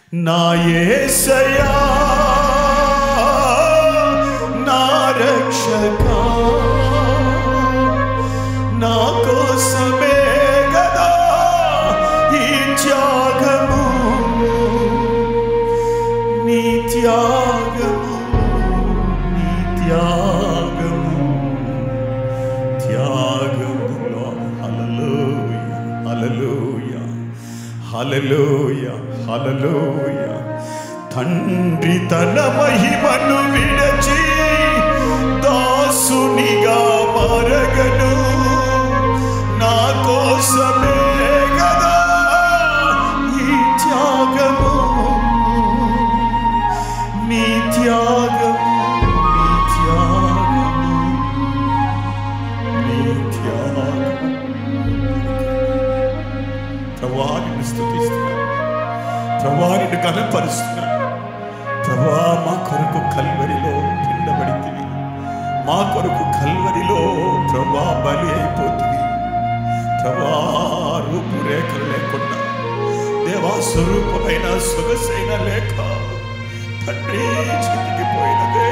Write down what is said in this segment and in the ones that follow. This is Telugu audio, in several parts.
నా యేసయ్యా నా రక్షక నా కోసమే గదా ఈ త్యాగము నీ త్యాగము నీ త్యాగము త్యాగములో హల్లెలూయ హల్లెలూయ హల్లెలూయ హల్లెలూయ తండ్రి తన మహిమను విడచి దాసునిగా మారగను నా కోసమే గదా ఈ త్యాగము నీ త్యాగము నీ త్యాగము నీ త్యాగము ప్రవారిని స్థుతిస్తున్నాను ప్రవారిని కనపరుస్తున్నాను ప్రభా మా కొరకు కల్వరిలో పిండబడితివి మా కొరకు కల్వరిలో ప్రభా బలి అయిపోతుంది ప్రభా రూపురేఖలు లేకుండా దేవా స్వరూపమైన సొగసైన లేఖ తండ్రి చితికిపోయినదే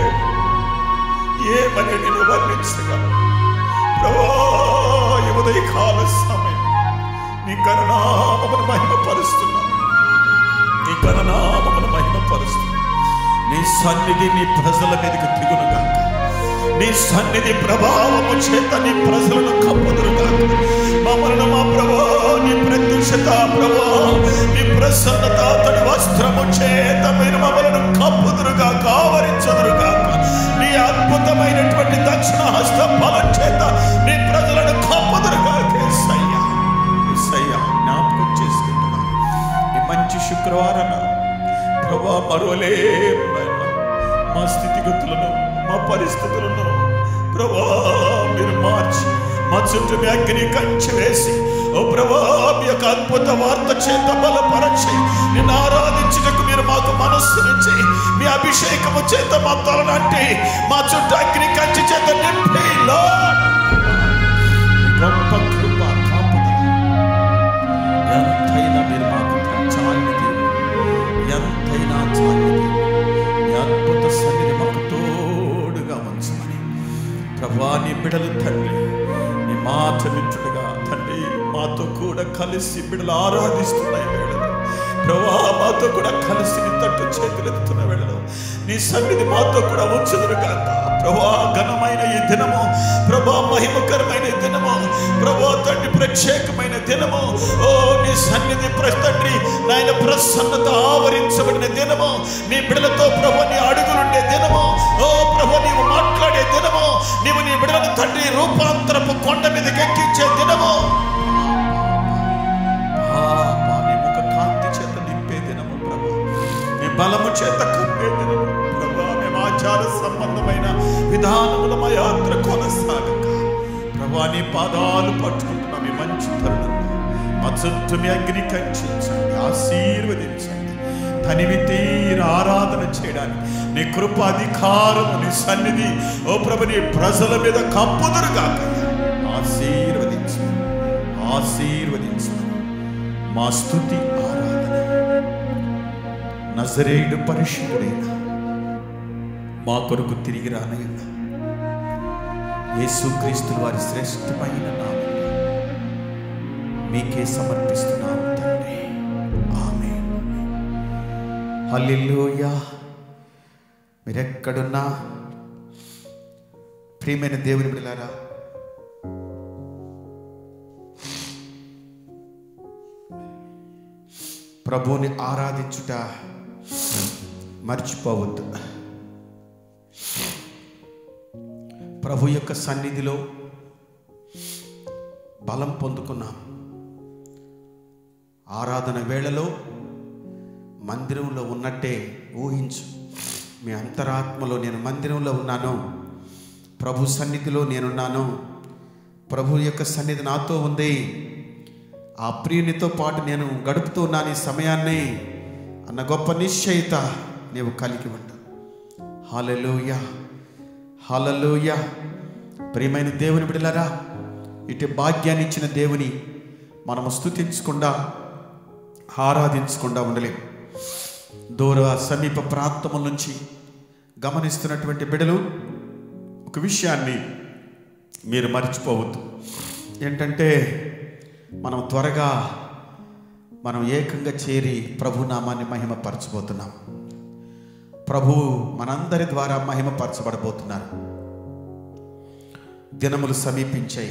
ఏమని నేను వర్ణించగలను ప్రభా ఈ ఉదయకాల సమయం నీ కరుణామమును మహిమపరుస్తున్నాను నీ కరుణామమును మహిమపరుస్తున్నాను నీ సన్నిధి నీ ప్రజల మీదకి దిగునుగాక నీ సన్నిధి ప్రభావము చేత నీ ప్రజలను కప్పుదురుగాక మమ్మల్ని మా ప్రభా నీ ప్రత్యక్షత ప్రభా నీ ప్రసన్నత అతని వస్త్రము చేత మీరు మమ్మల్ని కప్పుదురుగాక ఆవరించదురుగాక నీ అద్భుతమైనటువంటి దక్షిణ హస్త బలం చేత నీ ప్రజలను కప్పుదురుగాక సయ్యా సయ్యా జ్ఞాపకం చేసుకుంటున్నాను ఈ మంచి శుక్రవారం ప్రభా మరోలేము నాయనా. మా స్థితిగతులను మా పరిస్థితులను ప్రభా మీరు మార్చి మా చుట్టూ మీ అగ్ని కంచి వేసి ఓ ప్రభా మీ యొక్క అద్భుత వార్త చేత బలపరచి నిన్ను ఆరాధించుటకు మీరు మాకు మనస్సునిచ్చి మీ అభిషేకము చేత మా తలనంటి మా చుట్టూ అగ్ని కంచి చేత నింపి Lord. గొప్ప కృప కాపుదల ఎంతైనా మీరు మాకు చాలిన దేవుడు ఎంతైనా చాలిన దేవుడు మీ అద్భుత సన్నిధి మాకు తోడుగా ఉంచమని ప్రభా నీ బిడలు తండ్రి నీ మాట వింటుడుగా తండ్రి మాతో కూడా కలిసి బిడలు ఆరాధిస్తున్న ఈ వేళలో ప్రభా మాతో కూడా కలిసి నీ తట్టు చేతులెత్తుతున్న వేళలో నీ సన్నిధి మాతో కూడా ఉంచుదురుగాక ప్రభా ఘనమైన ఈ దినము ప్రభా మహిమకరమైన ఈ దినము ప్రభా తండ్రి ప్రత్యేకమైన దినము ఓ నీ సన్నిధి ప్ర- తండ్రి నాయన ప్రసన్నత ఆవరించబడిన దినము నీ బిడలతో ప్రభు నీ అడుగులుండే దినము ఓ ప్రభు నీవు మాట్లాడే దినము నీవు నీ బిడలను తండ్రి రూపాంతరపు కొండ మీదకి ఎక్కించే దినము ఆపా, నీ ముఖ కాంతి చేత నింపే దినము ప్రభు నీ బలము చేత కప్పే దినము ప్రభు మేము ఆచార సంబంధమైన విధానముల మా యాత్ర కొనసాగక ప్రభా నీ పాదాలు పట్టుకుంటున్నాం ఈ మంచి తరుణంలో మా చుట్టూ మీ అగ్ని కంచించండి ఆశీర్వదించండి తనివి తీర ఆరాధన చేయడానికి నీ కృప అధికారము నీ సన్నిధి ఓ ప్రభు నీ ప్రజల మీద కప్పుదురుగాక ఆశీర్వదించండి ఆశీర్వదించండి మా స్థుతి ఆరాధన నజరేయుడు పరిశుద్ధుడైన మా కొరకు తిరిగి రానయ్యున్న యేసుక్రీస్తు వారి శ్రేష్టమైన నామం మీకే సమర్పిస్తున్నాము తండ్రి ఆమె హల్లెలూయా మీరెక్కడున్నా ప్రియమైన దేవుని బిడ్డలారా ప్రభువుని ఆరాధించుట మర్చిపోవద్దు ప్రభు యొక్క సన్నిధిలో బలం పొందుకున్నాం ఆరాధన వేళలో మందిరంలో ఉన్నట్టే ఊహించు మీ అంతరాత్మలో నేను మందిరంలో ఉన్నాను ప్రభు సన్నిధిలో నేనున్నాను ప్రభు యొక్క సన్నిధి నాతో ఉంది ఆ ప్రియునితో పాటు నేను గడుపుతూ ఉన్నాను ఈ సమయాన్ని అన్న గొప్ప నిశ్చయిత నీవు కలిగి ఉండు హాలలోయ హాలలోయ ప్రియమైన దేవుని బిడలరా ఇటు భాగ్యాన్ని ఇచ్చిన దేవుని మనము స్థుతించకుండా ఆరాధించకుండా ఉండలేము దూర సమీప ప్రాంతముల నుంచి గమనిస్తున్నటువంటి బిడలు ఒక విషయాన్ని మీరు మర్చిపోవద్దు ఏంటంటే మనం త్వరగా మనం ఏకంగా చేరి ప్రభునామాన్ని మహిమపరచబోతున్నాం ప్రభు మనందరి ద్వారా మహిమపరచబడబోతున్నారు దినములు సమీపించాయి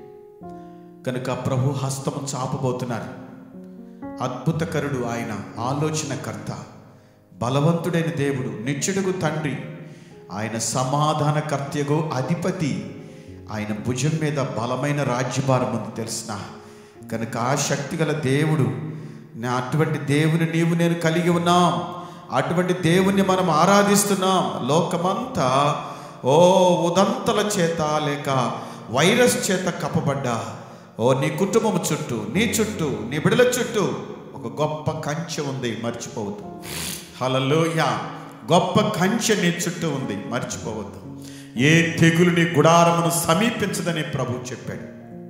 కనుక ప్రభు హస్తము చాపబోతున్నారు అద్భుతకరుడు ఆయన ఆలోచనకర్త బలవంతుడైన దేవుడు నిత్యుడుగు తండ్రి ఆయన సమాధానకర్త్యగు అధిపతి ఆయన భుజం మీద బలమైన రాజ్యభారం ఉంది తెలిసిన కనుక ఆ శక్తి గల దేవుడు నా అటువంటి దేవుని నీవు నేను కలిగి ఉన్నాం అటువంటి దేవుణ్ణి మనం ఆరాధిస్తున్నాం లోకమంతా ఓ ఉదంతల చేత లేక వైరస్ చేత కప్పబడ్డా ఓ నీ కుటుంబం చుట్టూ నీ చుట్టూ నీ బిడల చుట్టూ ఒక గొప్ప కంచె ఉంది మర్చిపోవద్దు హలలోయ గొప్ప కంచె నీ చుట్టూ ఉంది మర్చిపోవద్దు ఏ తెగులు నీ గుడారమును సమీపించదని ప్రభు చెప్పాడు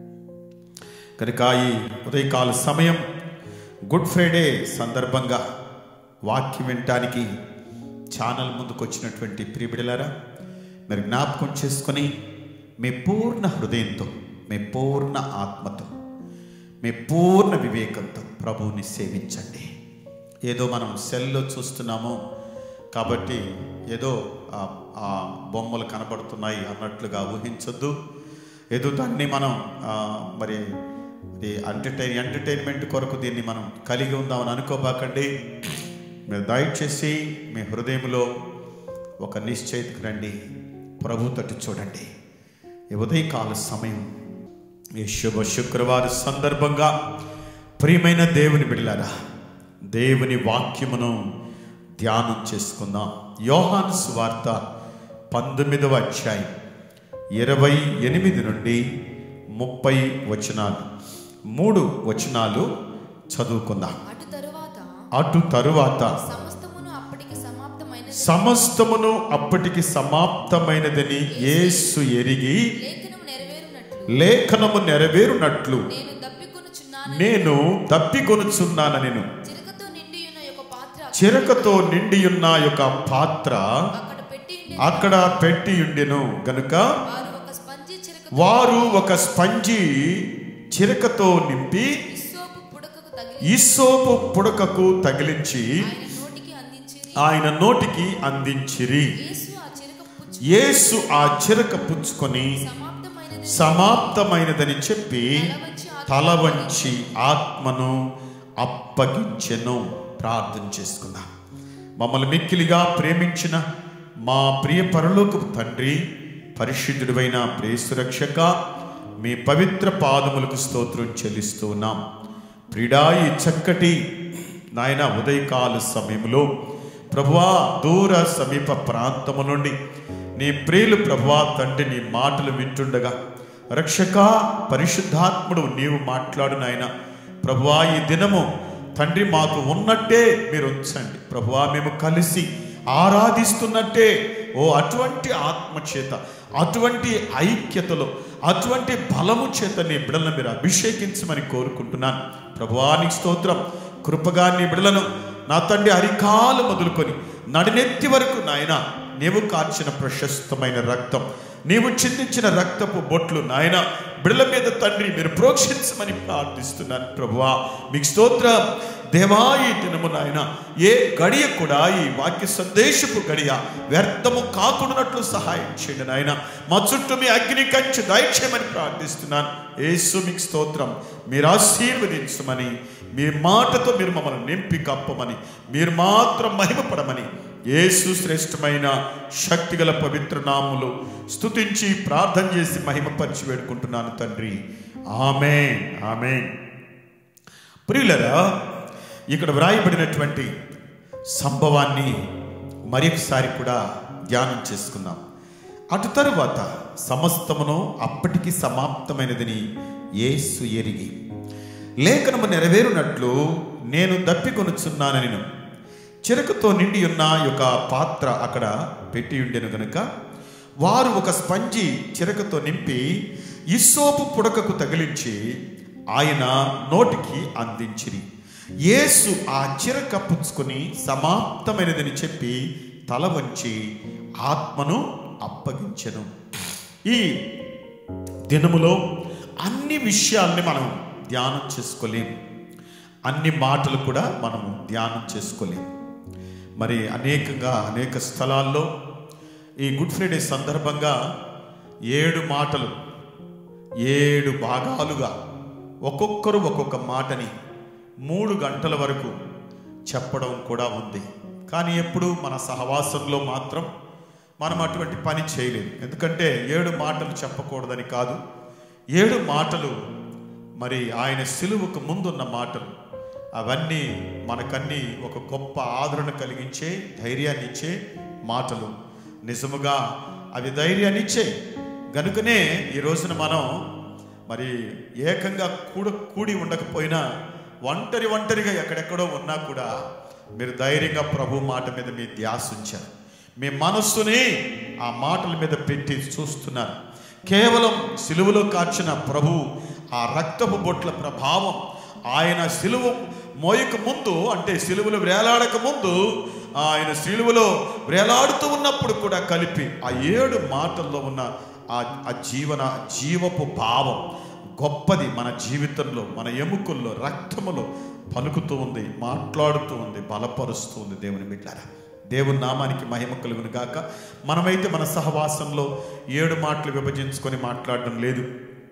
కనుక ఈ ఉదయకాల సమయం గుడ్ ఫ్రైడే సందర్భంగా వాక్యం వినటానికి ఛానల్ ముందుకు వచ్చినటువంటి ప్రియబిడలారా మరి జ్ఞాపకం చేసుకొని మీ పూర్ణ హృదయంతో మీ పూర్ణ ఆత్మతో మీ పూర్ణ వివేకంతో ప్రభువుని సేవించండి ఏదో మనం సెల్లో చూస్తున్నాము కాబట్టి ఏదో ఆ- ఆ బొమ్మలు కనబడుతున్నాయి అన్నట్లుగా ఊహించొద్దు ఏదో దాన్ని మనం ఆ, మరి ఇది ఎంటర్టైన్ ఎంటర్టైన్మెంట్ కొరకు దీన్ని మనం కలిగి ఉందామని అనుకోబాకండి మీరు దయచేసి మీ హృదయంలో ఒక నిశ్చయితకు రండి ప్రభు తట్టు చూడండి ఈ ఉదయకాల సమయం ఈ శుభ శుక్రవారం సందర్భంగా ప్రియమైన దేవుని బిడ్డలారా దేవుని వాక్యమును ధ్యానం చేసుకుందాం యోహాను సువార్త పంతొమ్మిదవ అధ్యాయం ఇరవై ఎనిమిది నుండి ముప్పై వచనాలు మూడు వచనాలు చదువుకుందాం అటు తరువాత అటు తరువాత సమస్తమును అప్పటికి సమాప్తమైన సమస్తమును అప్పటికి సమాప్తమైనదని యేసు ఎరిగి లేఖనం నెరవేరునట్లు లేఖనము నెరవేరునట్లు నేను దప్పికొనుచున్నాను నేను తప్పికొనుచున్నాను నేను చిరకతో నిండి ఉన్న ఒక పాత్ర చిరకతో నిండియున్న యొక్క పాత్ర అక్కడ పెట్టి ఉండి అక్కడ పెట్టి ఉండెను గనుక వారు ఒక స్పంజి చిరక వారు ఒక స్పంజి చిరకతో నింపి ఇస్సోపు పుడకకు తగిలి ఇస్సోపు పుడకకు తగిలించి ఆయన నోటికి అందించి ఆయన నోటికి అందించిరి యేసు ఆ చిరక పుచ్చు యేసు ఆ చిరక పుచ్చుకొని సమాప్తమైనది సమాప్తమైనదని చెప్పి తల తల వంచి ఆత్మ వంచి ఆత్మను అప్పగించెను ప్రార్థన చేసుకుందాం మమ్మల్ని మిక్కిలిగా ప్రేమించిన మా ప్రియ పరలోక తండ్రి పరిశుద్ధుడైన ప్రేసురక్షక మీ పవిత్ర పాదములకు స్తోత్రం చెల్లిస్తూ ఉన్నాం ప్రిడా ఈ చక్కటి నాయన ఉదయకాల సమయంలో ప్రభువా దూర సమీప ప్రాంతము నుండి నీ ప్రియులు ప్రభువా తండ్రి నీ మాటలు వింటుండగా రక్షక పరిశుద్ధాత్ముడు నీవు మాట్లాడు నాయన ప్రభువా ఈ దినము తండ్రి మాకు ఉన్నట్టే మీరు ఉంచండి ప్రభువా మేము కలిసి ఆరాధిస్తున్నట్టే ఓ అటువంటి ఆత్మ చేత అటువంటి ఐక్యతలో అటువంటి బలము చేత నీ బిడలను మీరు అభిషేకించమని కోరుకుంటున్నాను ప్రభువానికి స్తోత్రం కృపగా నీ బిడలను నా తండ్రి అరికాలు మొదలుకొని నడినెత్తి వరకు నాయన నీవు కార్చిన ప్రశస్తమైన రక్తం నీవు చిందించిన రక్తపు బొట్లు నాయన బిడల మీద తండ్రి మీరు ప్రోక్షించమని ప్రార్థిస్తున్నాను ప్రభువా మీకు స్తోత్రం దేవా ఈ దినము నాయన ఏ గడియ కూడా ఈ వాక్య సందేశపు గడియ వ్యర్థము కాకుండానట్లు సహాయం చేయండి నాయన మా చుట్టూ మీ అగ్ని కంచి దయచేయమని ప్రార్థిస్తున్నాను యేసు మీకు స్తోత్రం మీరు ఆశీర్వదించమని మీ మాటతో మీరు మమ్మల్ని నింపి కప్పమని మీరు మాత్రం మహిమపడమని యేసు శ్రేష్టమైన శక్తిగల పవిత్ర నాములు స్తుతించి ప్రార్థన చేసి మహిమపరిచి వేడుకుంటున్నాను తండ్రి ఆమె ఆమె ప్రియులరా ఇక్కడ వ్రాయబడినటువంటి సంభవాన్ని మరొకసారి కూడా ధ్యానం చేసుకుందాం అటు తరువాత సమస్తమును అప్పటికి సమాప్తమైనదని యేసు ఎరిగి లేఖనము నెరవేరునట్లు నేను దప్పికొనుచున్నానని చిరకతో నిండి ఉన్న యొక్క పాత్ర అక్కడ పెట్టి ఉండెను గనుక వారు ఒక స్పంజి చిరకతో నింపి ఇస్సోపు పుడకకు తగిలించి ఆయన నోటికి అందించిరి యేసు ఆ చిరక పుచ్చుకొని సమాప్తమైనదని చెప్పి తల వంచి ఆత్మను అప్పగించెను ఈ దినములో అన్ని విషయాల్ని మనం ధ్యానం చేసుకోలేం అన్ని మాటలు కూడా మనం ధ్యానం చేసుకోలేం మరి అనేకంగా అనేక స్థలాల్లో ఈ గుడ్ ఫ్రైడే సందర్భంగా ఏడు మాటలు ఏడు భాగాలుగా ఒక్కొక్కరు ఒక్కొక్క మాటని మూడు గంటల వరకు చెప్పడం కూడా ఉంది కానీ ఎప్పుడు మన సహవాసంలో మాత్రం మనం అటువంటి పని చేయలేము ఎందుకంటే ఏడు మాటలు చెప్పకూడదని కాదు ఏడు మాటలు మరి ఆయన సిలువకు ముందున్న మాటలు అవన్నీ మనకన్నీ ఒక గొప్ప ఆదరణ కలిగించే ధైర్యాన్ని ఇచ్చే మాటలు నిజముగా అవి ధైర్యాన్ని ఇచ్చే గనుకనే ఈ రోజున మనం మరి ఏకంగా కూడ కూడి ఉండకపోయినా ఒంటరి ఒంటరిగా ఎక్కడెక్కడో ఉన్నా కూడా మీరు ధైర్యంగా ప్రభు మాట మీద మీ ధ్యాస ఉంచారు మీ మనస్సుని ఆ మాటల మీద పెట్టి చూస్తున్నారు కేవలం సిలువలో కార్చిన ప్రభు ఆ రక్తపు బొట్ల ప్రభావం ఆయన సిలువ మోయక ముందు అంటే సిలువలో వేలాడక ముందు ఆయన సిలువలో వేలాడుతూ ఉన్నప్పుడు కూడా కలిపి ఆ ఏడు మాటల్లో ఉన్న ఆ ఆ జీవన జీవపు భావం గొప్పది మన జీవితంలో మన ఎముకల్లో రక్తములో పలుకుతూ ఉంది మాట్లాడుతూ ఉంది బలపరుస్తూ ఉంది దేవుని బిడ్డారా దేవుని నామానికి మహిమ కలుగును గాక మనమైతే మన సహవాసంలో ఏడు మాటలు విభజించుకొని మాట్లాడడం లేదు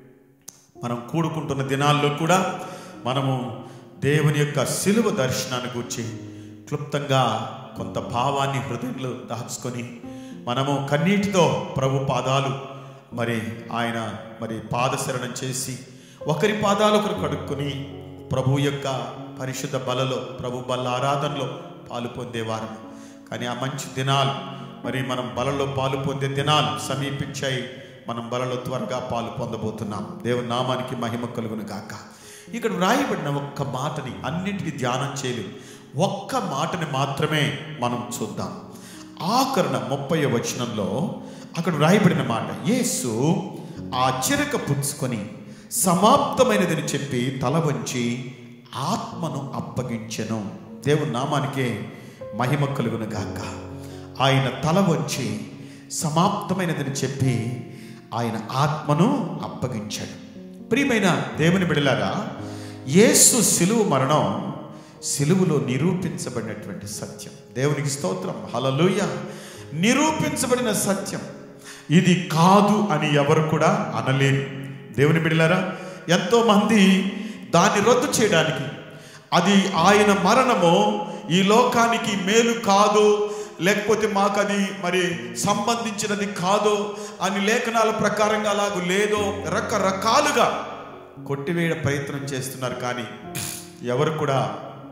మనం కూడుకుంటున్న దినాల్లో కూడా మనము దేవుని యొక్క సిలువ దర్శనాన్ని గురించి క్లుప్తంగా కొంత భావాన్ని హృదయంలో దాచుకొని మనము కన్నీటితో ప్రభు పాదాలు మరి ఆయన మరి పాదశరణం చేసి ఒకరి పాదాలు ఒకరు కడుక్కొని ప్రభు యొక్క పరిశుద్ధ బలలో ప్రభు బల్ల ఆరాధనలో పాలు పొందేవారు కానీ ఆ మంచి దినాలు మరి మనం బలలో పాలు పొందే దినాలు సమీపించాయి మనం బలలో త్వరగా పాలు పొందబోతున్నాం దేవుని నామానికి మహిమ కలుగును గాక ఇక్కడ వ్రాయబడిన ఒక్క మాటని అన్నింటినీ ధ్యానం చేయలేము ఒక్క మాటని మాత్రమే మనం చూద్దాం ఆకరణ ముప్పై వచనంలో అక్కడ వ్రాయబడిన మాట యేసు ఆ చిరక పుచ్చుకొని సమాప్తమైనదని చెప్పి తల వంచి ఆత్మను అప్పగించెను దేవుని నామానికే మహిమ కలుగును గాక ఆయన తల వంచి సమాప్తమైనదని చెప్పి ఆయన ఆత్మను అప్పగించాడు ప్రియమైన దేవుని బిడలారా యేసు సిలువు మరణం సిలువులో నిరూపించబడినటువంటి సత్యం దేవునికి స్తోత్రం హలలుయ నిరూపించబడిన సత్యం ఇది కాదు అని ఎవరు కూడా అనలేరు దేవుని బిడలారా ఎంతో మంది దాన్ని రద్దు చేయడానికి అది ఆయన మరణము ఈ లోకానికి మేలు కాదు లేకపోతే మాకు అది మరి సంబంధించినది కాదు అని లేఖనాల ప్రకారంగా అలాగూ లేదో రకరకాలుగా కొట్టివేయ ప్రయత్నం చేస్తున్నారు కానీ ఎవరు కూడా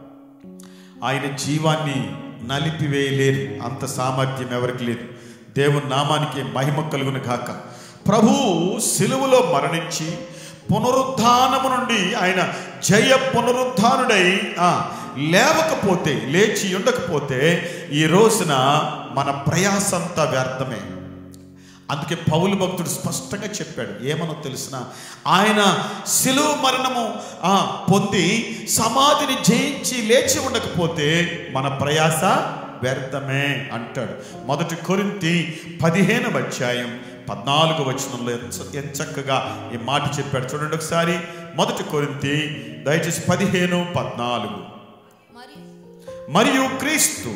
ఆయన జీవాన్ని నలిపివేయలేరు అంత సామర్థ్యం ఎవరికి లేదు దేవుని నామానికి మహిమ కలుగును గాక ప్రభు సిలువలో మరణించి పునరుద్ధానము నుండి ఆయన జయ పునరుద్ధానుడై ఆ, లేవకపోతే లేచి ఉండకపోతే ఈ రోజున మన ప్రయాసంతా వ్యర్థమే అందుకే పౌలు భక్తుడు స్పష్టంగా చెప్పాడు ఏమనో తెలిసిన ఆయన శిలువ మరణము ఆ, పొంది సమాధిని జయించి లేచి ఉండకపోతే మన ప్రయాస వ్యర్థమే అంటాడు మొదటి కొరింతి పదిహేను అధ్యాయం పద్నాలుగు వచనంలో ఎంత ఎంత చక్కగా ఈ మాట చెప్పాడు చూడండి ఒకసారి మొదటి కొరింతి దయచేసి పదిహేను పద్నాలుగు మరి మరియు క్రీస్తు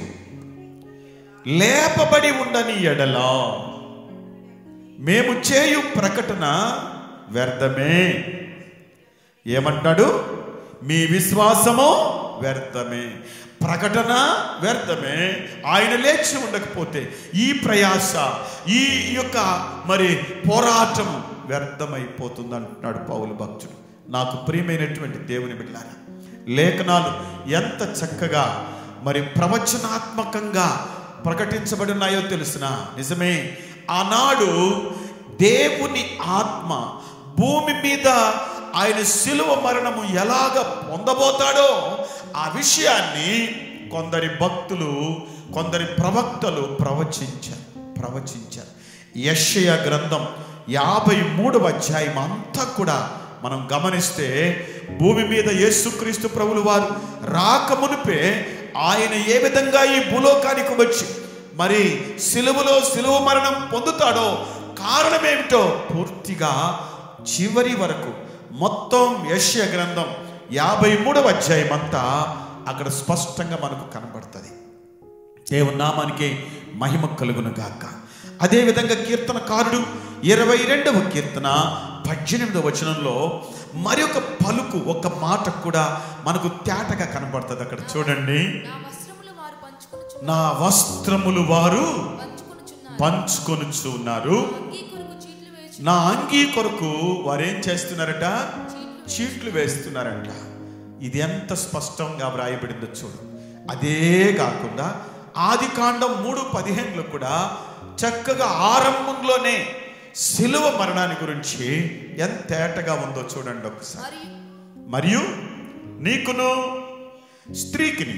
లేపబడి ఉండని ఎడలా మేము చేయు ప్రకటన వ్యర్థమే ఏమంటాడు మీ విశ్వాసము వ్యర్థమే ప్రకటన వ్యర్థమే ఆయన లేచి ఉండకపోతే ఈ ప్రయాస ఈ యొక్క మరి పోరాటం వ్యర్థమైపోతుంది అంటున్నాడు పౌలు భక్తుడు నాకు ప్రియమైనటువంటి దేవుని బిడ్డారా లేఖనాలు ఎంత చక్కగా మరి ప్రవచనాత్మకంగా ప్రకటించబడి ఉన్నాయో తెలిసిన నిజమే ఆనాడు దేవుని ఆత్మ భూమి మీద ఆయన శిలువ మరణము ఎలాగ పొందబోతాడో ఆ విషయాన్ని కొందరి భక్తులు కొందరి ప్రవక్తలు ప్రవచించారు ప్రవచించారు యెషయా గ్రంథం యాభై మూడవ అధ్యాయం అంతా కూడా మనం గమనిస్తే భూమి మీద యేసుక్రీస్తు ప్రభులు వారు రాకమునిపే ఆయన ఏ విధంగా ఈ భూలోకానికి వచ్చి మరి సిలువలో సిలువ మరణం పొందుతాడో కారణమేమిటో పూర్తిగా చివరి వరకు మొత్తం యశ్య గ్రంథం యాభై మూడవ అధ్యాయం అంతా అక్కడ స్పష్టంగా మనకు కనబడుతుంది దేవుని నామానికి మహిమ కలుగును గాక అదేవిధంగా కీర్తనకారుడు ఇరవై రెండవ కీర్తన పద్దెనిమిదవ వచనంలో మరి ఒక పలుకు ఒక మాట కూడా మనకు తేటగా కనబడుతుంది అక్కడ చూడండి నా వస్త్రములు వారు పంచుకొనుచు నా వస్త్రములు వారు పంచుకొనుచున్నారు పంచుకొనుచు ఉన్నారు అంగీ కొరకు చీట్లు వేయచ్చు నా అంగీ కొరకు వారు ఏం చేస్తున్నారట చీట్లు చీట్లు వేస్తున్నారంట ఇది ఎంత స్పష్టంగా వ్రాయబడిందో చూడు అదే కాకుండా ఆది కాండం మూడు పదిహేనులో కూడా చక్కగా ఆరంభంలోనే శిలువ మరణాన్ని గురించి ఎంత తేటగా ఉందో చూడండి ఒకసారి మరియు మరియు నీకును స్త్రీకిని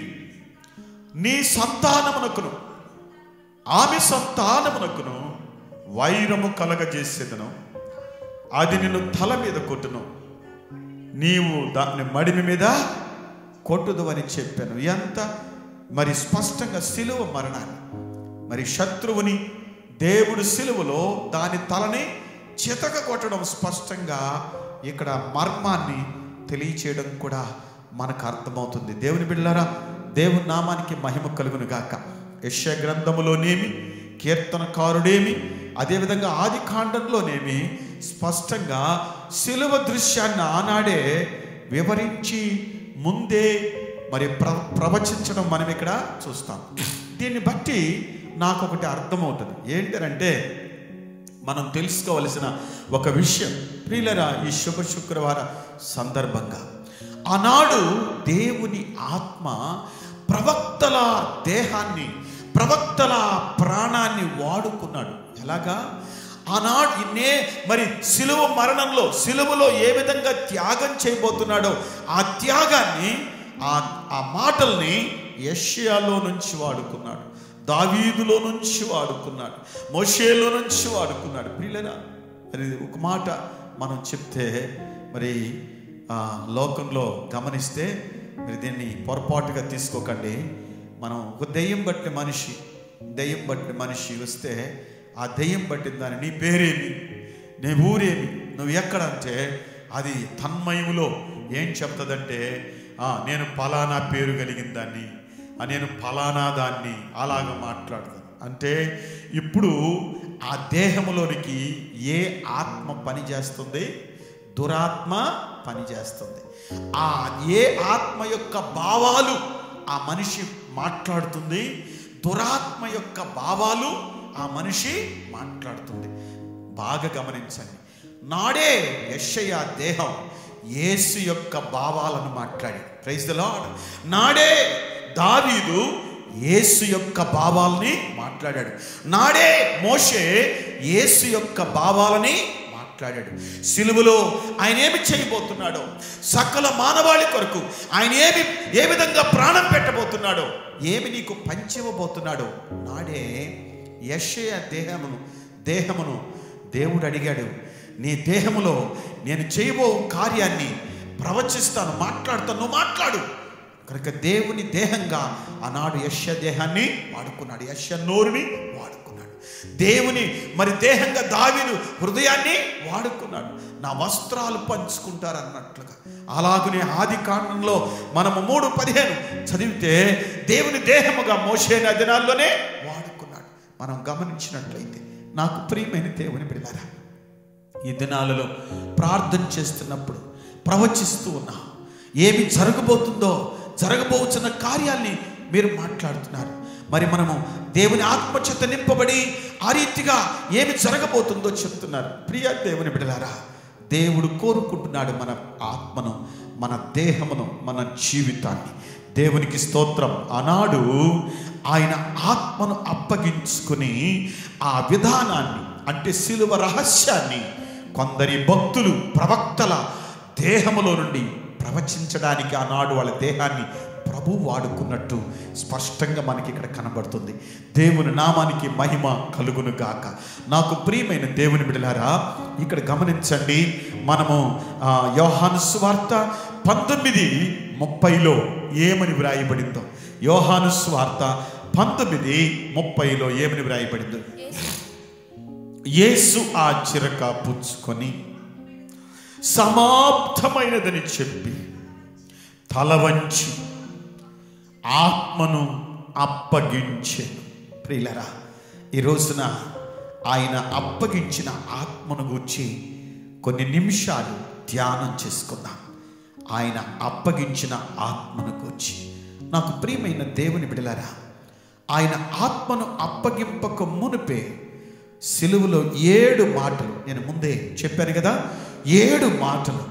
నీ సంతానమునకును ఆమె సంతానమునకును వైరము కలగజేసేదను అది నిన్ను తల మీద కొట్టును నీవు దాన్ని మడిమి మీద కొట్టుదు అని చెప్పాను ఎంత మరి స్పష్టంగా సిలువ మరణాన్ని మరి శత్రువుని దేవుడు సిలువలో దాని తలని చితక కొట్టడం స్పష్టంగా ఇక్కడ మర్మాన్ని తెలియచేయడం కూడా మనకు అర్థమవుతుంది దేవుని బిడ్డలారా దేవుని నామానికి మహిమ కలుగును గాక యశ గ్రంథములోనేమి కీర్తనకారుడేమి అదేవిధంగా ఆది కాండంలోనేమి స్పష్టంగా శిలువ దృశ్యాన్ని ఆనాడే వివరించి ముందే మరి ప్ర ప్రవచించడం మనం ఇక్కడ చూస్తాం దీన్ని బట్టి నాకు ఒకటి అర్థమవుతుంది ఏంటంటే మనం తెలుసుకోవలసిన ఒక విషయం ప్రియులరా ఈ శుభ శుక్రవార సందర్భంగా ఆనాడు దేవుని ఆత్మ ప్రవక్తల దేహాన్ని ప్రవక్తల ప్రాణాన్ని వాడుకున్నాడు ఎలాగా ఆనాడు ఇన్నే మరి సిలువ మరణంలో సిలువలో ఏ విధంగా త్యాగం చేయబోతున్నాడో ఆ త్యాగాన్ని ఆ ఆ మాటల్ని యష్యాలో నుంచి వాడుకున్నాడు దావీదులో నుంచి వాడుకున్నాడు మోషేలో నుంచి వాడుకున్నాడు ప్రియులరా మరి ఒక మాట మనం చెప్తే మరి ఆ, లోకంలో గమనిస్తే మరి దీన్ని పొరపాటుగా తీసుకోకండి మనం ఒక దెయ్యం బట్టి మనిషి దెయ్యం బట్టి మనిషి వస్తే ఆ దెయ్యం బట్టిన దాన్ని నీ పేరేమి నీ ఊరేమి నువ్వు ఎక్కడంటే అది తన్మయములో ఏం చెప్తుందంటే "ఆ, నేను ఫలానా పేరు కలిగిన దాన్ని ఆ, నేను ఫలానా దాన్ని అలాగ మాట్లాడుతాను అంటే ఇప్పుడు ఆ దేహంలోనికి ఏ ఆత్మ పని చేస్తుంది దురాత్మ పని చేస్తుంది ఆ ఏ ఆత్మ యొక్క భావాలు ఆ మనిషి మాట్లాడుతుంది దురాత్మ యొక్క భావాలు ఆ మనిషి మాట్లాడుతుంది బాగా గమనించండి నాడే యెషయా దేహం యేసు యొక్క భావాలను మాట్లాడి ప్రైజ్ ద లార్డ్ నాడే దావీదు యేసు యొక్క భావాల్ని మాట్లాడాడు నాడే మోషే యేసు యొక్క భావాలని మాట్లాడాడు సిలువలో ఆయన ఏమి చేయబోతున్నాడో సకల మానవాళి కొరకు ఆయన ఏమి ఏ విధంగా ప్రాణం పెట్టబోతున్నాడో ఏమి నీకు పంచివ్వబోతున్నాడో నాడే యెషయ దేహమును దేహమును దేవుడు అడిగాడు నీ దేహములో నేను చేయబో కార్యాన్ని ప్రవచిస్తాను మాట్లాడుతాను నువ్వు మాట్లాడు కనుక దేవుని దేహంగా ఆనాడు యశ్య దేహాన్ని వాడుకున్నాడు యశ్య నోరుని వాడుకున్నాడు దేవుని మరి దేహంగా దావీదు హృదయాన్ని వాడుకున్నాడు నా వస్త్రాలు పంచుకుంటారు అన్నట్లుగా అలాగనే ఆది కాండంలో మనము మూడు పదిహేను చదివితే దేవుని దేహముగా మోసేన దినాల్లోనే వాడుకున్నాడు మనం గమనించినట్లయితే నాకు ప్రియమైన దేవుని బిడ్డారా ఈ దినాలలో ప్రార్థన చేస్తున్నప్పుడు ప్రవచిస్తూ ఉన్నా ఏమి జరగబోతుందో జరగబోతున్న కార్యాల్ని మీరు మాట్లాడుతున్నారు మరి మనము దేవుని ఆత్మచేత నింపబడి ఆ రీతిగా ఏమి జరగబోతుందో చెప్తున్నారు ప్రియ దేవుని బిడలారా దేవుడు కోరుకుంటున్నాడు మన ఆత్మను మన దేహమును మన జీవితాన్ని దేవునికి స్తోత్రం ఆనాడు ఆయన ఆత్మను అప్పగించుకుని ఆ విధానాన్ని అంటే శిలువ రహస్యాన్ని కొందరి భక్తులు ప్రవక్తల దేహములో నుండి ప్రవచించడానికి ఆనాడు వాళ్ళ దేహాన్ని ప్రభు వాడుకున్నట్టు స్పష్టంగా మనకి ఇక్కడ కనబడుతుంది దేవుని నామానికి మహిమ కలుగును గాక నాకు ప్రియమైన దేవుని బిడలారా ఇక్కడ గమనించండి మనము ఆ, యోహాను సువార్త పంతొమ్మిది ముప్పైలో ఏమని వ్రాయబడిందో యోహాను స్వార్త పంతొమ్మిది ముప్పైలో ఏమని వ్రాయబడిందో యేసు యేసు ఆ చిరక పుచ్చుకొని సమాప్తమైనదని చెప్పి తల వంచి ఆత్మను అప్పగించెను ప్రియులరా ఈ రోజున ఆయన అప్పగించిన ఆత్మను గూర్చి కొన్ని నిమిషాలు ధ్యానం చేసుకుందాం ఆయన అప్పగించిన ఆత్మను గూర్చి నాకు ప్రియమైన దేవుని బిడలరా ఆయన ఆత్మను అప్పగింపక మునిపే సిలువలో ఏడు మాటలు నేను ముందే చెప్పాను కదా ఏడు మాటలు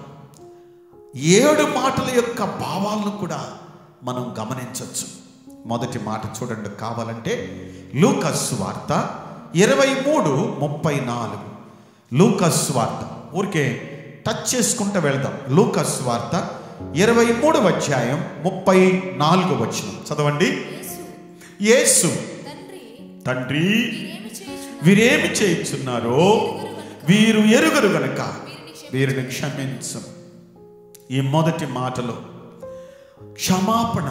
ఏడు మాటల యొక్క భావాలను కూడా మనం గమనించవచ్చు మొదటి మాట చూడండి కావాలంటే లూకస్ వార్త ఇరవై మూడు ముప్పై నాలుగు లూకస్ వార్త ఊరికే టచ్ చేసుకుంటూ వెళ్దాం లూకస్ వార్త ఇరవై మూడవ అధ్యాయం ముప్పై నాలుగు వచ్చిన చదవండి యేసు యేసు తండ్రి తండ్రి మీరేమి చేయుచున్నారు వీరేమి చేయుచున్నారో వీరు ఎరుగరు గనక వీరిని వీరిని క్షమించు ఈ మొదటి మాటలో క్షమాపణ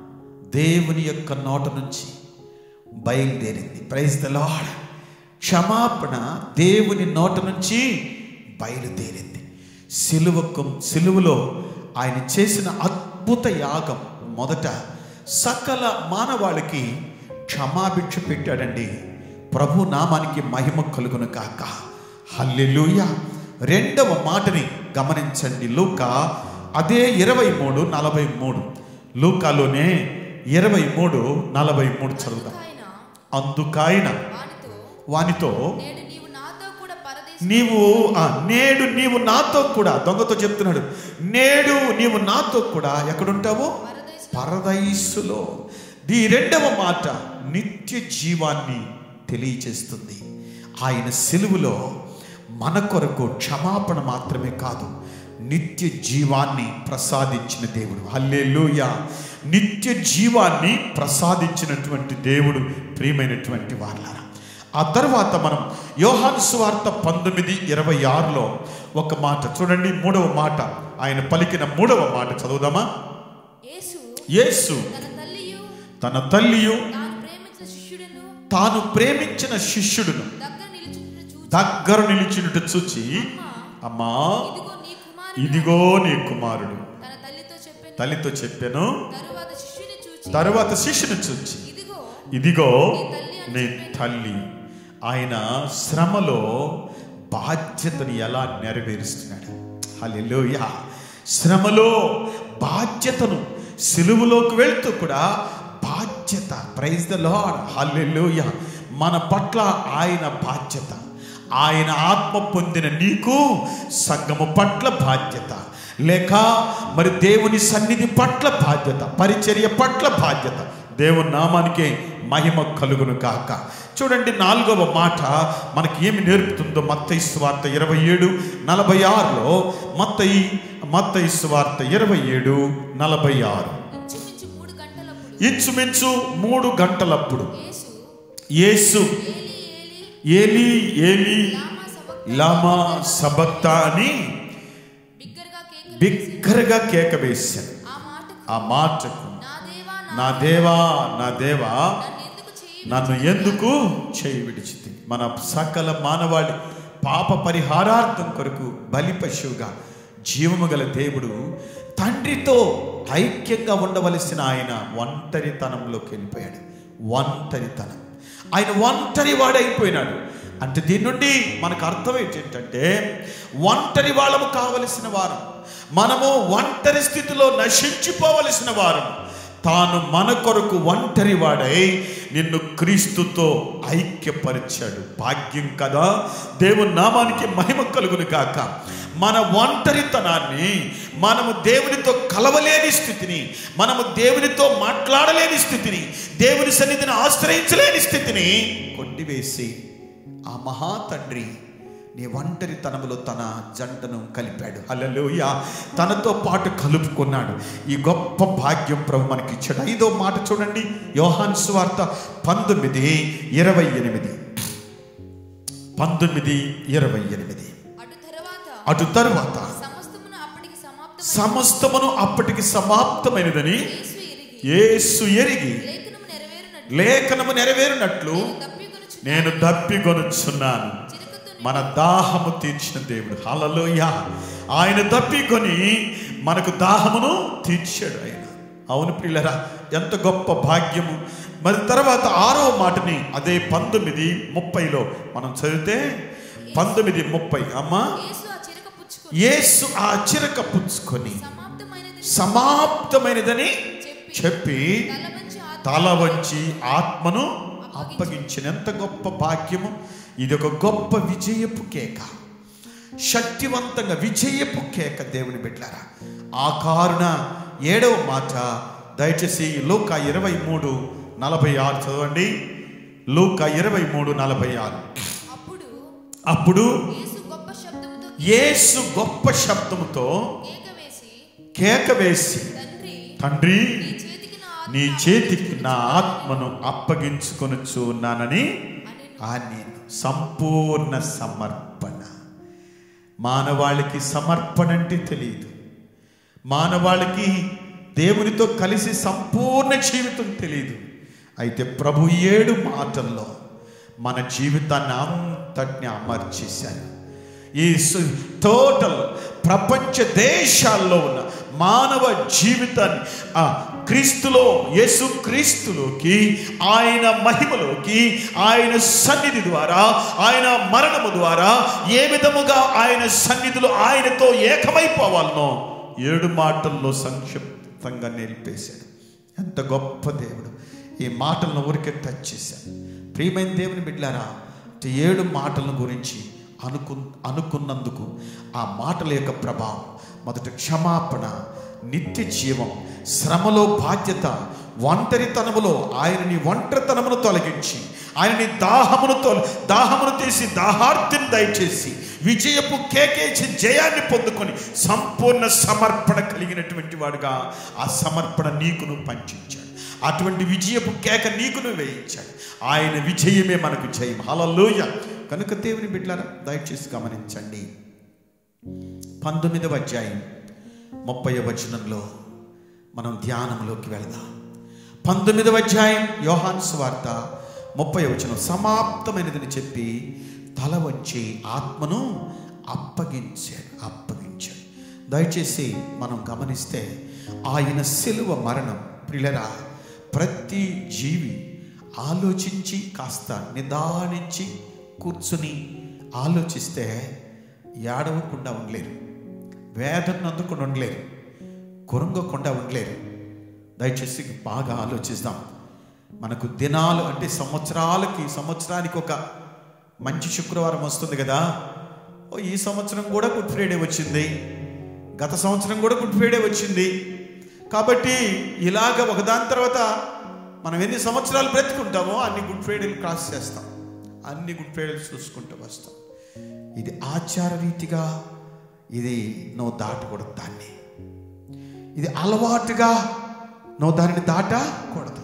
దేవుని యొక్క నోట నుంచి బయలుదేరింది ప్రైజ్ ద లార్డ్ క్షమాపణ దేవుని నోట నుంచి బయలుదేరింది సిలువకు సిలువలో ఆయన చేసిన అద్భుత యాగం మొదట సకల మానవాళికి క్షమాభిక్ష పెట్టాడండి ప్రభు నామానికి మహిమ కలుగును కాక హల్లెలూయా రెండవ మాటని గమనించండి లూకా అదే ఇరవై మూడు నలభై మూడు లూకాలోనే ఇరవై మూడు నలభై మూడు చదువుదాం ఆయన అందుకాయన వానితో వానితో నేడు నీవు నాతో కూడా పరదేశం నీవు ఆ, నేడు నీవు నాతో కూడా దొంగతో చెప్తున్నాడు నేడు నీవు నాతో కూడా ఎక్కడుంటావు పరదేశం పరదైసులో ఈ రెండవ మాట నిత్య జీవాన్ని తెలియచేస్తుంది ఆయన సెలువులో మన కొరకు క్షమాపణ మాత్రమే కాదు నిత్య జీవాన్ని ప్రసాదించిన దేవుడు హల్లెలూయ నిత్య జీవాన్ని ప్రసాదించినటువంటి దేవుడు ప్రియమైనటువంటి వాళ్ళారా ఆ తర్వాత మనం యోహాను సువార్త పంతొమ్మిది ఇరవై ఆరులో ఒక మాట చూడండి మూడవ మాట ఆయన పలికిన మూడవ మాట చదువుదామా యేసు యేసు తన తల్లియు తన తల్లియు తాను ప్రేమించిన శిష్యుడను తాను ప్రేమించిన శిష్యుడును దగ్గర నిలుచుంటున్న చూచి దగ్గర నిలిచినట్టు చూచి అమ్మా అమ్మా ఇదిగో నీ కుమారుడు ఇదిగో నీ కుమారుడు తన తల్లితో చెప్పాను తల్లితో చెప్పాను తరువాత శిష్యుని చూచి తరువాత శిష్యుని చూచి ఇదిగో ఇదిగో నీ తల్లి అని నీ తల్లి ఆయన శ్రమలో బాధ్యతని ఎలా నెరవేరుస్తున్నాడు హల్లెలూయా శ్రమలో బాధ్యతను సిలువలోకి వెళ్తూ కూడా బాధ్యత ప్రైజ్ ద లార్డ్ హల్లెలూయా మన పట్ల ఆయన బాధ్యత ఆయన ఆత్మ పొందిన నీకు సంఘము పట్ల బాధ్యత లేక మరి దేవుని సన్నిధి పట్ల బాధ్యత పరిచర్య పట్ల బాధ్యత దేవుని నామానికే మహిమ కలుగును కాక చూడండి నాలుగవ మాట మనకి ఏమి నేర్పుతుందో మత్తయి స్వార్త ఇరవై ఏడు నలభై ఆరులో మత్తయి మత్తయి స్వార్త ఇరవై ఏడు నలభై ఆరు ఇంచుమించు మూడు గంటలప్పుడు ఇంచుమించు మూడు గంటలప్పుడు యేసు యేసు ఏలి ఏలి ఏలి ఏలి లామా సబక్తా లామా సబక్తా అని బిగ్గరగా కేకలు వేసి, బిగ్గరగా కేక వేశాను ఆ మాటకు ఆ మాటకు నా దేవా నా దేవా నా దేవా నన్ను ఎందుకు చేయి నన్ను ఎందుకు చేయి విడిచితి మన సకల మానవాళి పాప పరిహారార్థం కొరకు బలి పశువుగా జీవము గల దేవుడు తండ్రితో ఐక్యంగా ఉండవలసిన ఆయన ఒంటరితనంలోకి వెళ్ళిపోయాడు ఒంటరితనం ఆయన ఒంటరి వాడైపోయినాడు అంటే దీని నుండి మనకు అర్థం ఏంటంటే ఒంటరి వాళ్ళము కావలసిన వారం మనము ఒంటరి స్థితిలో నశించిపోవలసిన వారం తాను మన కొరకు ఒంటరి వాడై నిన్ను క్రీస్తుతో ఐక్యపరిచాడు భాగ్యం కదా దేవుని నామానికి మహిమ కలుగును కాక మన ఒంటరితనాన్ని మనము దేవునితో కలవలేని స్థితిని మనము దేవునితో మాట్లాడలేని స్థితిని దేవుని సన్నిధిని ఆశ్రయించలేని స్థితిని కొట్టివేసి ఆ మహా తండ్రి నీ ఒంటరితనములో తన జంటను కలిపాడు హల్లెలూయ తనతో పాటు కలుపుకున్నాడు ఈ గొప్ప భాగ్యం ప్రభు మనకి ఇచ్చాడు ఐదో మాట చూడండి యోహాన్ సువార్త పంతొమ్మిది ఇరవై ఎనిమిది పంతొమ్మిది ఇరవై ఎనిమిది అటు తర్వాత అటు తరువాత సమస్తమును అప్పటికి సమాప్తం సమాప్తమైన సమస్తమును అప్పటికి సమాప్తమైనదని యేసు ఎరిగి యేసు ఎరిగి లేఖనము నెరవేరునట్లు లేఖనము నెరవేరునట్లు తప్పికొనుచు నేను దప్పికొనుచున్నాను చిరకతో మన దాహము తీర్చిన దేవుడు హలలోయ ఆయన దప్పికొని మనకు దాహమును తీర్చాడు ఆయన అవును పిల్లరా ఎంత గొప్ప భాగ్యము మరి తర్వాత ఆరో మాటని అదే పంతొమ్మిది ముప్పైలో మనం చదివితే పంతొమ్మిది ముప్పై అమ్మా యేసు ఆ చిరక పుచ్చుకొని యేసు ఆ చిరక పుచ్చుకొని సమాప్తమైనది సమాప్తమైనదని చెప్పి చెప్పి తల వంచి ఆత్మ తల వంచి ఆత్మను అప్పగించిన ఎంత గొప్ప భాగ్యము ఇది ఒక గొప్ప విజయపు కేక శక్తివంతంగా విజయపు కేక దేవుని బిడ్డారా ఆ కారుణ ఏడవ మాట దయచేసి లూక ఇరవై మూడు నలభై ఆరు చదవండి లూక ఇరవై మూడు నలభై ఆరు అప్పుడు అప్పుడు యేసు గొప్ప శబ్దముతో యేసు గొప్ప శబ్దముతో కేక వేసి కేక వేసి తండ్రి తండ్రి నీ చేతికి నా ఆత్మ నీ చేతికి నా ఆత్మను అప్పగించుకొనుచు ఉన్నానని ఆ నేను సంపూర్ణ సమర్పణ మానవాళికి సమర్పణ అంటే తెలియదు మానవాళికి దేవునితో కలిసి సంపూర్ణ జీవితం తెలియదు అయితే ప్రభు ఏడు మాటల్లో మన జీవితాన్ని అంతటిని అమర్చేశారు ఈ సు- టోటల్ ప్రపంచ దేశాల్లో ఉన్న మానవ జీవితాన్ని ఆ క్రీస్తులో యేసు క్రీస్తులోకి ఆయన మహిమలోకి ఆయన సన్నిధి ద్వారా ఆయన మరణము ద్వారా ఏ విధముగా ఆయన సన్నిధిలో ఆయనతో ఏకమైపోవాలనో ఏడు మాటల్లో సంక్షిప్తంగా నిలిపేశాడు ఎంత గొప్ప దేవుడు ఈ మాటలను ఊరికే టచ్ చేశాడు ప్రియమైన దేవుని బిడ్డారా అంటే ఏడు మాటల గురించి అనుకు అనుకున్నందుకు ఆ మాటల యొక్క ప్రభావం మొదట క్షమాపణ నిత్య జీవం శ్రమలో బాధ్యత ఒంటరితనములో ఆయనని ఒంటరితనమును తొలగించి ఆయనని దాహమును తొల దాహమును తీసి దాహార్తిని దయచేసి విజయపు కేకేసి జయాన్ని పొందుకొని సంపూర్ణ సమర్పణ కలిగినటువంటి వాడుగా ఆ సమర్పణ నీకును పంచించాడు అటువంటి విజయపు కేక నీకును వేయించాడు ఆయన విజయమే మనకు జయం హలలోయ కనుక దేవుని బిడ్డలారా దయచేసి గమనించండి పంతొమ్మిదవ అధ్యాయం ముప్పై వచనంలో మనం ధ్యానంలోకి వెళదాం పంతొమ్మిదవ అధ్యాయం యోహాన్ స్వార్త ముప్పై వచనం సమాప్తమైనదని చెప్పి తల వంచి ఆత్మను అప్పగించాడు అప్పగించాడు దయచేసి మనం గమనిస్తే ఆయన సిలువ మరణం ప్రిలరా ప్రతి జీవి ఆలోచించి కాస్త నిదానించి కూర్చుని ఆలోచిస్తే ఏడవకుండా ఉండలేరు వేదన అందుకుండా ఉండలేరు కొరంగకుండా ఉండలేరు దయచేసి బాగా ఆలోచిస్తాం మనకు దినాలు అంటే సంవత్సరాలకి సంవత్సరానికి ఒక మంచి శుక్రవారం వస్తుంది కదా ఓ ఈ సంవత్సరం కూడా గుడ్ ఫ్రైడే వచ్చింది గత సంవత్సరం కూడా గుడ్ ఫ్రైడే వచ్చింది కాబట్టి ఇలాగ ఒకదాని తర్వాత మనం ఎన్ని సంవత్సరాలు బ్రతుకుంటామో అన్ని గుడ్ ఫ్రైడేలు క్రాస్ చేస్తాం అన్ని గుడ్ ఫ్రైడేలు చూసుకుంటూ వస్తాం ఇది ఆచార రీతిగా ఇది నువ్వు దాటకూడదు దాన్ని ఇది అలవాటుగా నువ్వు దానిని దాటకూడదు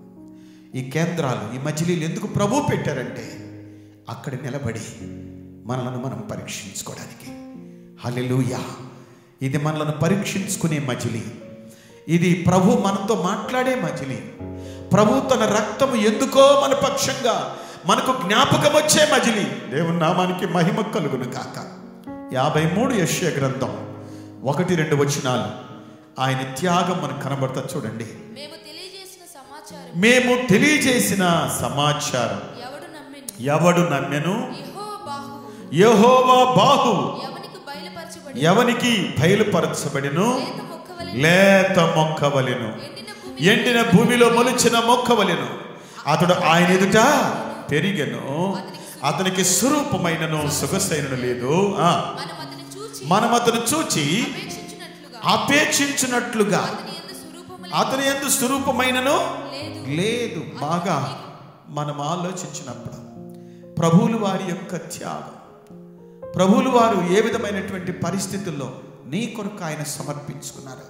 ఈ కేంద్రాలు ఈ మజిలీలు ఎందుకు ప్రభు పెట్టారంటే అక్కడ నిలబడి మనలను మనం పరీక్షించుకోవడానికి హల్లెలూయా ఇది మనలను పరీక్షించుకునే మజిలీ ఇది ప్రభు మనతో మాట్లాడే మజిలీ ప్రభు తన రక్తము ఎందుకో మన పక్షంగా మనకు జ్ఞాపకం వచ్చే మజిలీ దేవుని నామానికి మహిమ కలుగును కాక యాభై మూడు యశ్య గ్రంథం ఒకటి రెండు వచనాలు ఆయన త్యాగం మనకు కనబడతా చూడండి మేము తెలియజేసిన సమాచారం మేము తెలియజేసిన సమాచారం ఎవడు నమ్మిన ఎవడు నమ్మెను యెహోవా బాహు యెహోవా బాహు ఎవనికి బయలుపరచబడి ఎవనికి బయలుపరచబడిను లేత మొక్కవలె లేత మొక్కవలెను ఎండిన భూమి ఎండిన భూమిలో మొలిచిన మొక్కవలెను అతడు ఆయన ఎదుట పెరిగెను అతనికి స్వరూపమైనను సొగసైనను లేదు ఆ, మనం అతని చూచి మనం అతను చూచి అపేక్షించినట్లుగా అపేక్షించినట్లుగా అతని యందు స్వరూపములు అతని ఎందు స్వరూపమైనను లేదు లేదు బాగా మనం ఆలోచించినప్పుడు ప్రభువులు వారి యొక్క త్యాగం ప్రభువులు వారు ఏ విధమైనటువంటి పరిస్థితుల్లో నీ కొరకు ఆయన సమర్పించుకున్నారు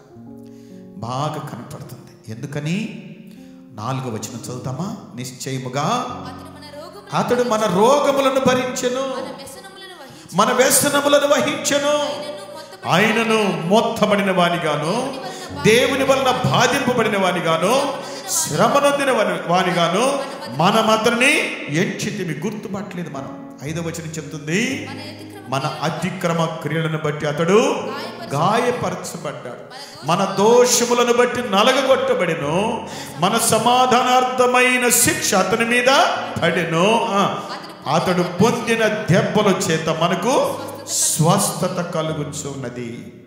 బాగా కనపడుతుంది ఎందుకని నాలుగో వచనం చదువుతామా నిశ్చయముగా అతడు మన రోగములను అతడు మన రోగములను భరించెను మన వ్యసనములను వహించి మన వ్యసనములను వహించెను ఆయనను ఆయనను మొత్తబడిన వానిగాను దేవుని వలన బాధింపబడిన వానిగాను శ్రమనొందిన వాని- వానిగాను మనమందరినీ ఎంచితిమి గుర్తుపట్టలేదు మనం ఐదవ వచనం చెప్తుంది మన అతిక్రమ మన అతిక్రమ క్రియలను బట్టి అతడు గాయపరచబడ్డాడు మన దోషములను బట్టి నలగగొట్టబడిను మన సమాధానార్థమైన శిక్ష అతని మీద పడెను ఆ, అతడు పొందిన దెబ్బల చేత మనకు స్వస్థత కలుగుచున్నది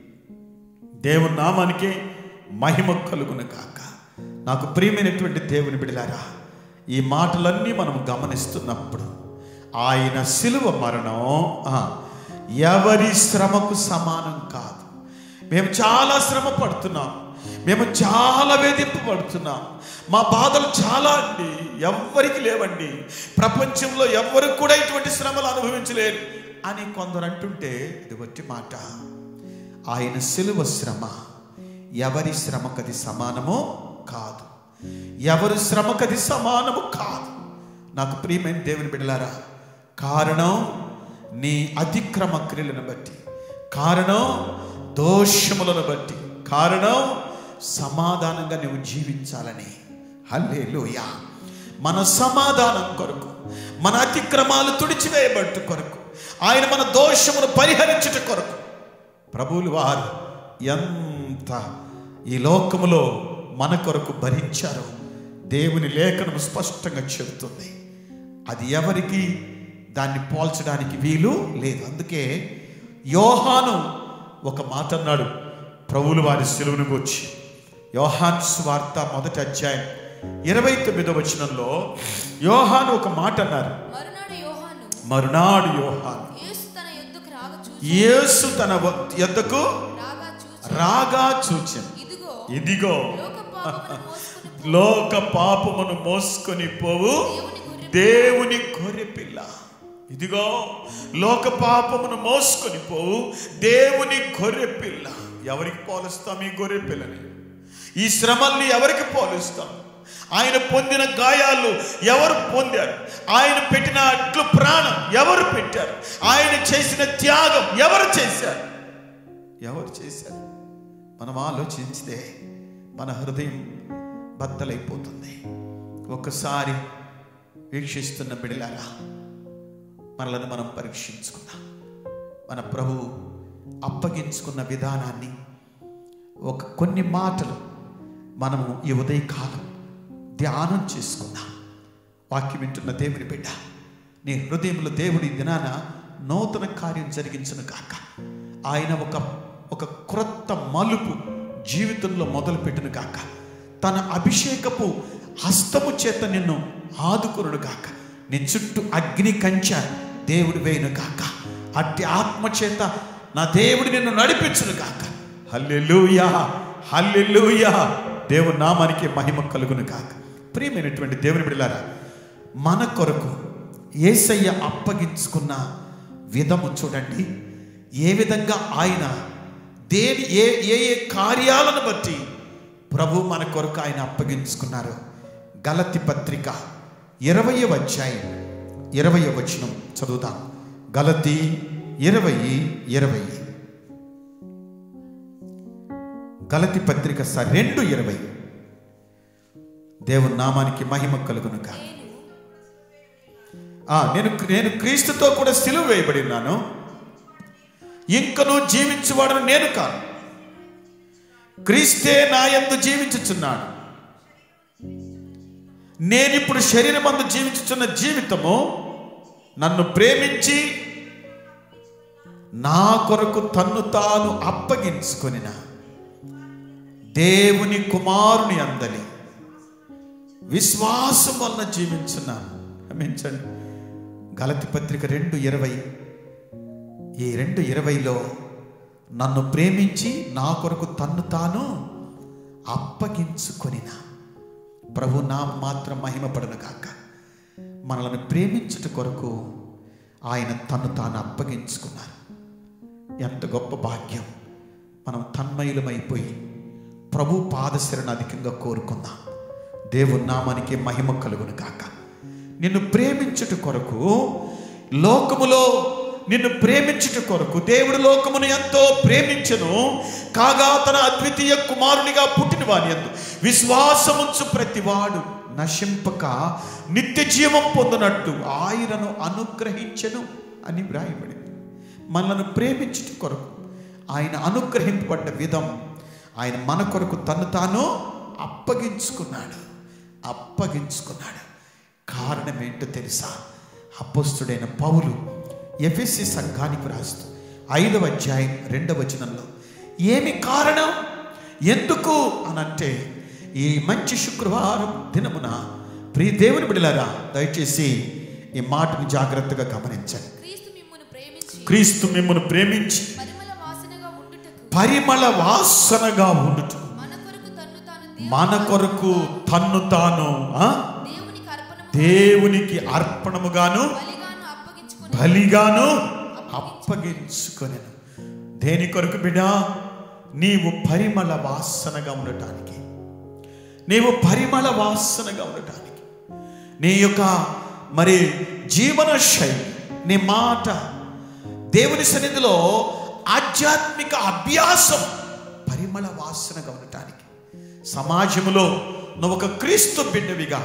దేవుని నామానికి మహిమ కలుగును కాక నాకు ప్రియమైనటువంటి దేవుని బిడలారా ఈ మాటలన్నీ మనం గమనిస్తున్నప్పుడు ఆయన శిలువ మరణం ఆ, ఎవరి శ్రమకు సమానం కాదు మేము చాలా శ్రమ పడుతున్నాం మేము చాలా వేధింపబడుతున్నాం మా బాధలు చాలా అండి ఎవ్వరికి లేవండి ప్రపంచంలో ఎవ్వరు కూడా ఇటువంటి శ్రమలు అనుభవించలేరు అని కొందరు అంటుంటే ఇది వచ్చి మాట ఆయన శిలువ శ్రమ ఎవరి శ్రమకది సమానమో కాదు ఎవరి శ్రమకది సమానము కాదు నాకు ప్రియమైన దేవుని బిడ్డలారా కారణం నీ అతిక్రమ క్రియలను బట్టి కారణం దోషములను బట్టి కారణం సమాధానంగా నువ్వు జీవించాలని హల్లే మన సమాధానం కొరకు మన అతిక్రమాలు తుడిచివేయబట్టు కొరకు ఆయన మన దోషమును పరిహరించుట కొరకు ప్రభువులు వారు ఎంత ఈ లోకములో మన కొరకు భరించారో దేవుని లేఖనం స్పష్టంగా చెబుతుంది అది ఎవరికి దాన్ని పోల్చడానికి వీలు లేదు అందుకే యోహాను ఒక మాట అన్నాడు ప్రభువులు వారి సెలువును వచ్చి యోహాన్ స్వార్త మొదటి అధ్యాయం ఇరవై తొమ్మిదో వచనంలో యోహాను ఒక మాట అన్నారు మరునాడు యోహాను మరునాడు యోహాను యేసు తన యొద్దకు రాగా చూచి యేసు తన వ- యొద్దకు రాగా చూచి రాగా చూచెను ఇదిగో ఇదిగో లోక పాపమును మోసుకొని పోవు లోక పాపమును మోసుకొని పోవు దేవుని దేవుని గొర్రె గొర్రె పిల్ల ఇదిగో లోక పాపమును మోసుకొని పోవు దేవుని గొర్రె పిల్ల ఎవరికి పోలుస్తాం ఈ గొర్రె పిల్లని ఈ శ్రమల్ని ఎవరికి పోలుస్తాం ఆయన పొందిన గాయాలు ఎవరు పొందారు ఆయన పెట్టిన అట్లు ప్రాణం ఎవరు పెట్టారు ఆయన చేసిన త్యాగం ఎవరు చేశారు ఎవరు చేశారు మనం ఆలోచించితే మన హృదయం బద్దలైపోతుంది ఒకసారి వీక్షిస్తున్న బిడలారా మనలను మనం పరీక్షించుకుందాం మన ప్రభు అప్పగించుకున్న విధానాన్ని ఒక కొన్ని మాటలు మనము ఈ ఉదయకాలం ధ్యానం చేసుకుందాం వాక్యం వింటున్న దేవుని బిడ్డ నీ హృదయంలో దేవుడి దినాన నూతన కార్యం జరిగించను కాక ఆయన ఒక ఒక క్రొత్త మలుపు జీవితంలో మొదలు పెట్టిన కాక తన అభిషేకపు హస్తము చేత నిన్ను ఆదుకును కాక నీ చుట్టూ అగ్ని కంచ దేవుడు వేయును కాక అట్టి ఆత్మ చేత నా దేవుడు నిన్ను నడిపించును కాక హల్లెలూయా హల్లెలూయా దేవుని నామానికి మహిమ కలుగును కాక ప్రియమైనటువంటి దేవుని బిడ్డలారా మన కొరకు ఏసయ్య అప్పగించుకున్న విధము చూడండి ఏ విధంగా ఆయన దేని ఏ ఏ ఏ కార్యాలను బట్టి ప్రభు మన కొరకు ఆయన అప్పగించుకున్నారు గలతి పత్రిక ఇరవై అధ్యాయం ఇరవై వచనం చదువుదాం గలతి ఇరవై ఇరవై గలతి పత్రిక స రెండు ఇరవై దేవుని నామానికి మహిమ కలుగును కాక ఆ, నేను నేను క్రీస్తుతో కూడా సిలువ వేయబడి ఉన్నాను ఇంకను జీవించువాడను నేను కాను క్రీస్తే నా యందు జీవించుచున్నాడు నేనిప్పుడు శరీరమందు జీవించుచున్న జీవితము నన్ను ప్రేమించి నా కొరకు తన్ను తాను అప్పగించుకొనిన దేవుని కుమారుని అందలి విశ్వాసం వలన జీవించున్నాను గమనించండి గలతి పత్రిక రెండు ఇరవై ఈ రెండు ఇరవైలో నన్ను ప్రేమించి నా కొరకు తన్ను తాను అప్పగించుకొనిన ప్రభు నా మాత్రం మహిమపడను కాక మనల్ని ప్రేమించుట కొరకు ఆయన తన్ను తాను అప్పగించుకున్నారు ఎంత గొప్ప భాగ్యం మనం తన్మయులమైపోయి ప్రభు పాదశరణ అధికంగా కోరుకుందాం దేవుని నామానికి మహిమ కలుగును కాక నిన్ను ప్రేమించుట కొరకు లోకములో నిన్ను ప్రేమించుట కొరకు దేవుడు లోకమును ఎంతో ప్రేమించను కాగా తన అద్వితీయ కుమారునిగా పుట్టిన వాని ఎందు విశ్వాసముంచు ప్రతివాడు నశింపక నిత్య జీవం పొందినట్టు ఆయనను అనుగ్రహించను అని వ్రాయబడింది మనల్ని ప్రేమించుట కొరకు ఆయన అనుగ్రహింపబడ్డ విధం ఆయన మన కొరకు తను తాను అప్పగించుకున్నాడు అప్పగించుకున్నాడు కారణం ఏంటో తెలుసా అపస్తుడైన పౌలు ఎఫ్ఎస్సి సంఘానికి రాస్తూ ఐదవ అధ్యాయం రెండవ వచనంలో ఏమి కారణం ఎందుకు అనంటే ఈ మంచి శుక్రవారం దినమున ప్రియ దేవుని బిడలారా దయచేసి ఈ మాటను జాగ్రత్తగా గమనించండి క్రీస్తు మిమ్మును ప్రేమించి క్రీస్తు మిమ్మల్ని ప్రేమించి పరిమళ వాసనగా ఉండుటకు పరిమళ వాసనగా ఉండుట మన కొరకు తన్ను తాను మన కొరకు తన్ను తాను ఆ? దేవునికి అర్పణము దేవునికి అర్పణముగాను బలిగాను అప్పగించుకొని బలిగాను అప్పగించుకొనెను దేని కొరకు బిడా నీవు పరిమళ వాసనగా ఉండటానికి నీవు పరిమళ వాసనగా ఉండటానికి నీ యొక్క మరి జీవన శైలి నీ మాట దేవుని సన్నిధిలో ఆధ్యాత్మిక అభ్యాసం పరిమళ వాసనగా ఉండటానికి సమాజములో నువ్వు ఒక క్రీస్తు బిడ్డవిగా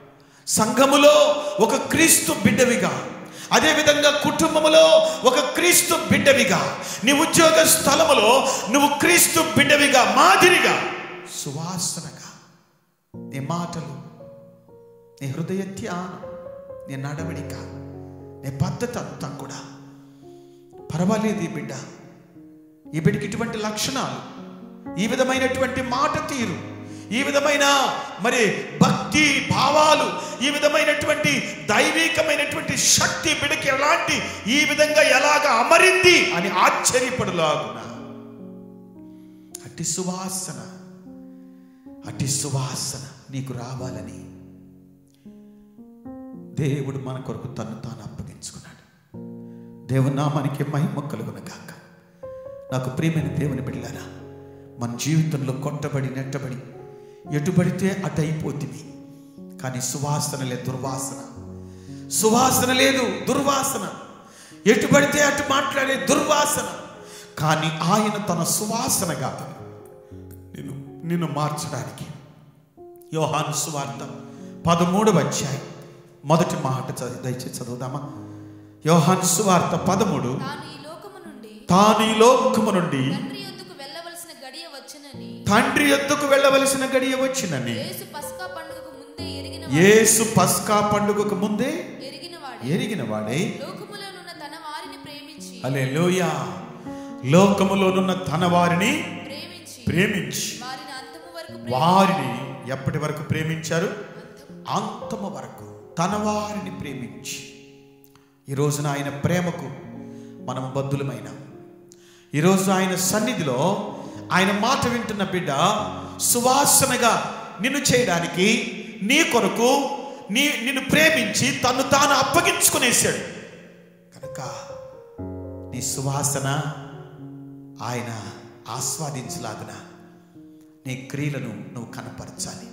సంఘములో ఒక క్రీస్తు బిడ్డవిగా అదేవిధంగా కుటుంబములో ఒక క్రీస్తు బిడ్డవిగా నీ ఉద్యోగ స్థలములో నువ్వు క్రీస్తు బిడ్డవిగా మాదిరిగా సువాసనగా నీ మాటలు నీ హృదయ ధ్యానం నీ నడవడిక నీ పద్ధతి అంతా కూడా పర్వాలేదు ఈ బిడ్డ ఈ బిడ్డకి ఇటువంటి లక్షణాలు ఈ విధమైనటువంటి మాట తీరు ఈ విధమైన మరి భక్తి భావాలు ఈ విధమైనటువంటి దైవికమైనటువంటి శక్తి బిడ్డకి ఎలాంటి ఈ విధంగా ఎలాగ అమరింది అని ఆశ్చర్యపడులాగున అట్టి సువాసన అట్టి సువాసన నీకు రావాలని దేవుడు మన కొరకు తను తాను అప్పగించుకున్నాడు దేవుని నామానికి మహిమ కలుగును గాక నాకు ప్రియమైన దేవుని బిడ్డలారా మన జీవితంలో కొట్టబడి నెట్టబడి ఎటుబడితే అటు అయిపోతుంది కానీ సువాసన లేదు దుర్వాసన సువాసన లేదు దుర్వాసన ఎటుబడితే అటు మాట్లాడే దుర్వాసన కానీ ఆయన తన సువాసనగా నిన్ను నిన్ను మార్చడానికి యోహాను సువార్త పదమూడవ అధ్యాయం మొదటి మాట చదివి దయచేసి చదువుదామా యోహాను సువార్త పదమూడు తాను ఈ లోకము నుండి తాను ఈ లోకము నుండి తండ్రి యొద్దకు వెళ్ళవలసిన గడియ వచ్చనని తండ్రి ఎద్దుకు వెళ్ళవలసిన గడియ వచ్చినని యేసు పస్కా పండుగకు ముందే ఎరిగిన యేసు పస్కా పండుగకు ముందే ఎరిగిన వాడే ఎరిగిన వాడే లోకములోనున్న తన వారిని ప్రేమించి అలే లోకములోనున్న తన వారిని ప్రేమించి ప్రేమించి వారిని అంతము వరకు ప్రేమించి వారిని ఎప్పటి వరకు ప్రేమించారు అంతము వరకు తన వారిని ప్రేమించి ఈ రోజున ఆయన ప్రేమకు మనం బద్దులమైన ఈరోజు ఆయన సన్నిధిలో ఆయన మాట వింటున్న బిడ్డ సువాసనగా నిన్ను చేయడానికి నీ కొరకు నీ నిన్ను ప్రేమించి తను తాను అప్పగించుకునేశాడు కనుక నీ సువాసన ఆయన ఆస్వాదించలాగున నీ క్రియలను నువ్వు కనపరచాలి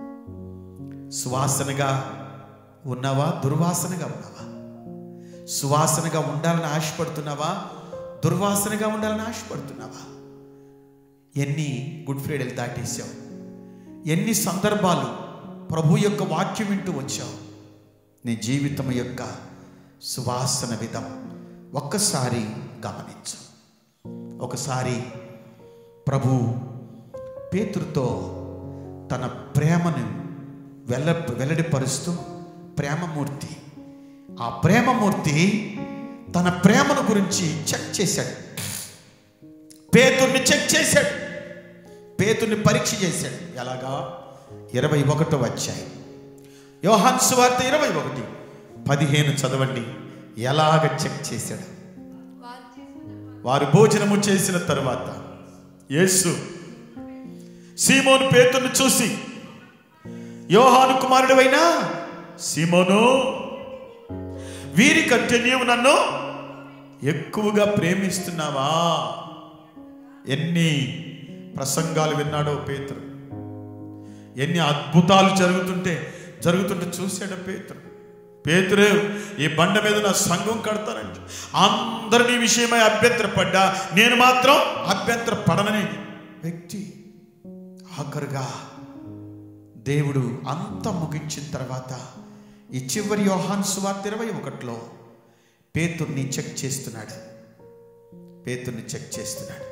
సువాసనగా ఉన్నావా దుర్వాసనగా ఉన్నావా సువాసనగా ఉండాలని ఆశపడుతున్నావా దుర్వాసనగా ఉండాలని ఆశపడుతున్నావా ఎన్ని గుడ్ ఫ్రైడేలు దాటేసావు ఎన్ని సందర్భాలు ప్రభు యొక్క వాక్యం వింటూ వచ్చావు నీ జీవితం యొక్క సువాసన విధం ఒక్కసారి గమనించు ఒకసారి ప్రభు పేతురుతో తన ప్రేమను వెల్ల వెల్లడిపరుస్తూ ప్రేమమూర్తి ఆ ప్రేమమూర్తి తన ప్రేమను గురించి చెక్ చేశాడు పేతుర్ని చెక్ చేశాడు పేతుర్ని పరీక్ష చేశాడు ఎలాగా ఇరవై ఒకటో వచ్చాయి యోహాన్ సువార్త ఇరవై ఒకటి పదిహేను చదవండి ఎలాగ చెక్ చేశాడు వారు వారు భోజనము చేసిన తరువాత యేసు సీమోను పేతును చూసి యోహాను కుమారుడివైన సీమోను వీరికంటే నీవు నన్ను ఎక్కువగా ప్రేమిస్తున్నావా ఎన్ని ప్రసంగాలు విన్నాడో పేతురు ఎన్ని అద్భుతాలు జరుగుతుంటే జరుగుతుంటే చూశాడు పేతురు పేతురు ఈ బండ మీద నా సంఘం కడతానంట అందరు నీ విషయమై అభ్యంతరపడ్డా నేను మాత్రం అభ్యంతర పడనని వ్యక్తి ఆఖరుగా దేవుడు అంత ముగించిన తర్వాత ఈ చివరి యోహాన్ సువార్త ఇరవై ఒకటిలో పేతుర్ని చెక్ చేస్తున్నాడు పేతుర్ని చెక్ చేస్తున్నాడు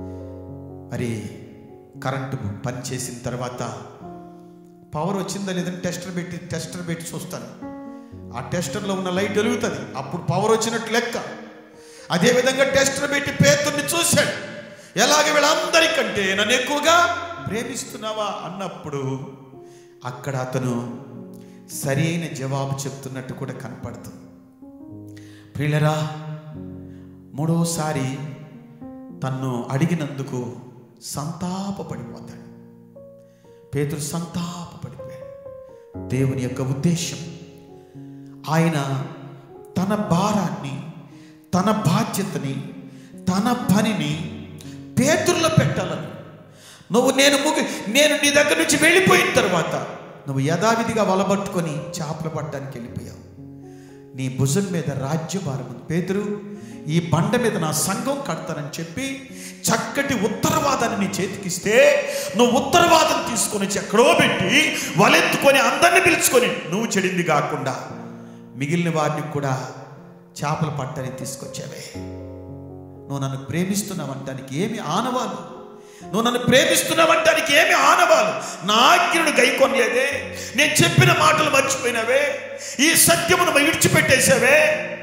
మరి కరెంటు పని చేసిన తర్వాత పవర్ వచ్చిందా లేదని టెస్టర్ పెట్టి టెస్టర్ పెట్టి చూస్తాను ఆ టెస్టర్లో ఉన్న లైట్ వెలుగుతుంది అప్పుడు పవర్ వచ్చినట్టు లెక్క అదేవిధంగా టెస్టర్ పెట్టి పేతుర్ని చూశాడు ఎలాగ వీళ్ళందరికంటే నన్ను ఎక్కువగా ప్రేమిస్తున్నావా అన్నప్పుడు అక్కడ అతను సరైన జవాబు చెప్తున్నట్టు కూడా కనపడుతుంది ప్రియులరా మూడోసారి తన్ను అడిగినందుకు సంతాపపడిపోతాడు పేతురు సంతాపపడిపోయాడు దేవుని యొక్క ఉద్దేశం ఆయన తన భారాన్ని తన బాధ్యతని తన పనిని పేతురులో పెట్టాలని నువ్వు నేను ముగి నేను నీ దగ్గర నుంచి వెళ్ళిపోయిన తర్వాత నువ్వు యథావిధిగా వలబట్టుకొని చేపలు పట్టడానికి వెళ్ళిపోయావు నీ భుజం మీద రాజ్యభారం ఉంది పేతురు ఈ బండ మీద నా సంఘం కడతానని చెప్పి చక్కటి ఉత్తరవాదాన్ని నీ చేతికిస్తే నువ్వు ఉత్తరవాదం తీసుకొని వచ్చి ఎక్కడో పెట్టి వలెత్తుకొని అందరిని పిలుచుకొని నువ్వు చెడింది కాకుండా మిగిలిన వారిని కూడా చేపలు పట్టని తీసుకొచ్చావే నువ్వు నన్ను ప్రేమిస్తున్నావంటానికి ఏమి ఆనవాలు నువ్వు నన్ను ప్రేమిస్తున్నావంటానికి ఏమి ఆనవాలు నా ఆజ్ఞను గైకొనలేదే నేను చెప్పిన మాటలు మర్చిపోయినవే ఈ సత్యమును విడిచిపెట్టేశావే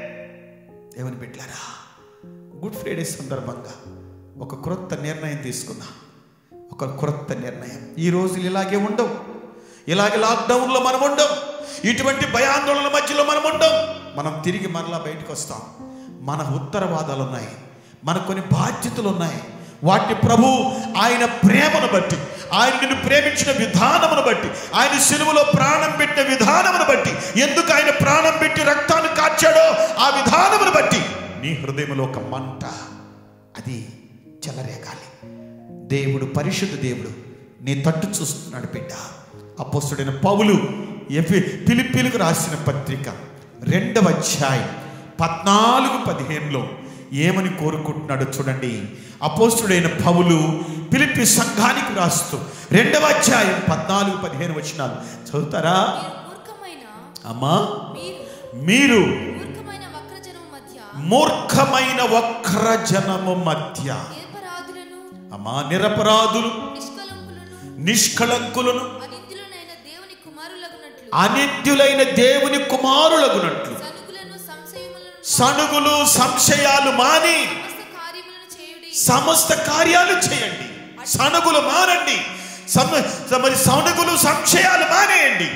ఏమని పెట్టారా గుడ్ ఫ్రైడే సందర్భంగా ఒక క్రొత్త నిర్ణయం తీసుకున్నా ఒక క్రొత్త నిర్ణయం ఈ రోజులు ఇలాగే ఉండవు ఇలాగే లాక్డౌన్లో మనం ఉండం ఇటువంటి భయాందోళనల మధ్యలో మనం ఉండం మనం తిరిగి మరలా బయటకు వస్తాం మన ఉత్తరవాదాలు ఉన్నాయి మనకు కొన్ని బాధ్యతలు ఉన్నాయి వాటి ప్రభు ఆయన ప్రేమను బట్టి ఆయన నిన్ను ప్రేమించిన విధానమును బట్టి ఆయన సిలువలో ప్రాణం పెట్టిన విధానమును బట్టి ఎందుకు ఆయన ప్రాణం పెట్టి రక్తాన్ని కార్చాడో ఆ విధానమును బట్టి నీ హృదయంలో ఒక మంట అది చెలరేగాలి దేవుడు పరిశుద్ధ దేవుడు నీ తట్టు చూస్తున్నాడు బిడ్డ అపోస్తుడైన పౌలు ఎఫి పిలిపిలకు రాసిన పత్రిక రెండవ అధ్యాయం పద్నాలుగు పదిహేనులో ఏమని కోరుకుంటున్నాడో చూడండి అపోస్తుడైన పౌలు పిలిపి సంఘానికి రాస్తూ రెండవ అధ్యాయం పద్నాలుగు పదిహేను వచ్చినాలు చదువుతారా మీరు మూర్ఖమైన అమ్మా మీరు మీరు మూర్ఖమైన వక్రజనం మధ్య మూర్ఖమైన వక్ర జనము మధ్య నిరపరాధులను అమ్మా నిరపరాధులు నిష్కలంకులను నిష్కళంకులను అనింద్యులనైన దేవుని కుమారులగునట్లు అనిత్యులైన దేవుని కుమారులగునట్లు సనుగులను సంశయములను సణుగులు సంశయాలు మాని సమస్త కార్యములను చేయుడి సమస్త కార్యాలు చేయండి సణుగులు మానండి సమ- మరి సణుగులు సంశయాలు మానేయండి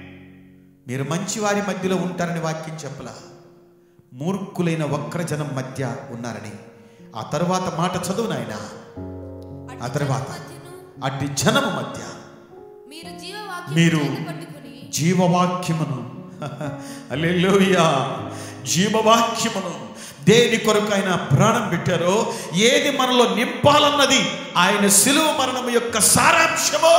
మీరు మంచి వారి మధ్యలో ఉంటారని వాక్యం చెప్పలా మూర్ఖులైన వక్రజనం మధ్య ఉన్నారని ఆ తరువాత మాట చదువు నాయన ఆ తర్వాత మధ్యను అట్టి జనము మధ్య మీరు జీవవాక్యం మీరు పట్టుకుని జీవవాక్యమును అల్లెలుయా జీవవాక్యమును దేని కొరకు ఆయన ప్రాణం పెట్టారో ఏది మనలో నింపాలన్నది ఆయన సిలువ మరణం యొక్క సారాంశమో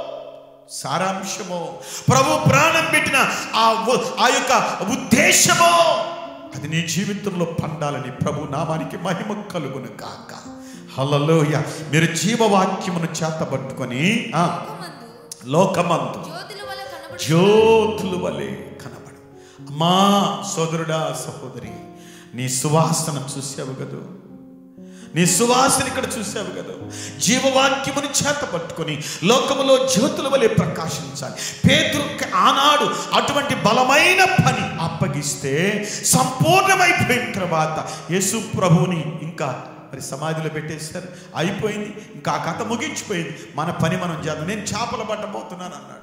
సారాంశమో ప్రభు ప్రాణం పెట్టిన ఆ ఉ- ఆ యొక్క ఉద్దేశమో అది నీ జీవితంలో పండాలని ప్రభు నామానికి మహిమ కలుగును కాక హల్లలోయ మీరు జీవవాక్యమును చేతబట్టుకొని ఆ, లోకమందు లోకమందు జ్యోతుల వల్ల కనబడు జ్యోతులు వలె కనబడు అమ్మా సోదరుడా సహోదరి నీ సువాసన చూసావు కదూ నీ సువాసన ఇక్కడ చూసావు కదా జీవవాక్యముని చేత పట్టుకొని లోకములో జ్యోతుల వలె ప్రకాశించాలి పేతురు ఆనాడు అటువంటి బలమైన పని అప్పగిస్తే సంపూర్ణమైపోయిన తర్వాత యేసు ప్రభువుని ఇంకా మరి సమాధిలో పెట్టేశారు అయిపోయింది ఇంకా ఆ కథ ముగించిపోయింది మన పని మనం చేద్దాం నేను చేపలు పట్టబోతున్నాను అన్నాడు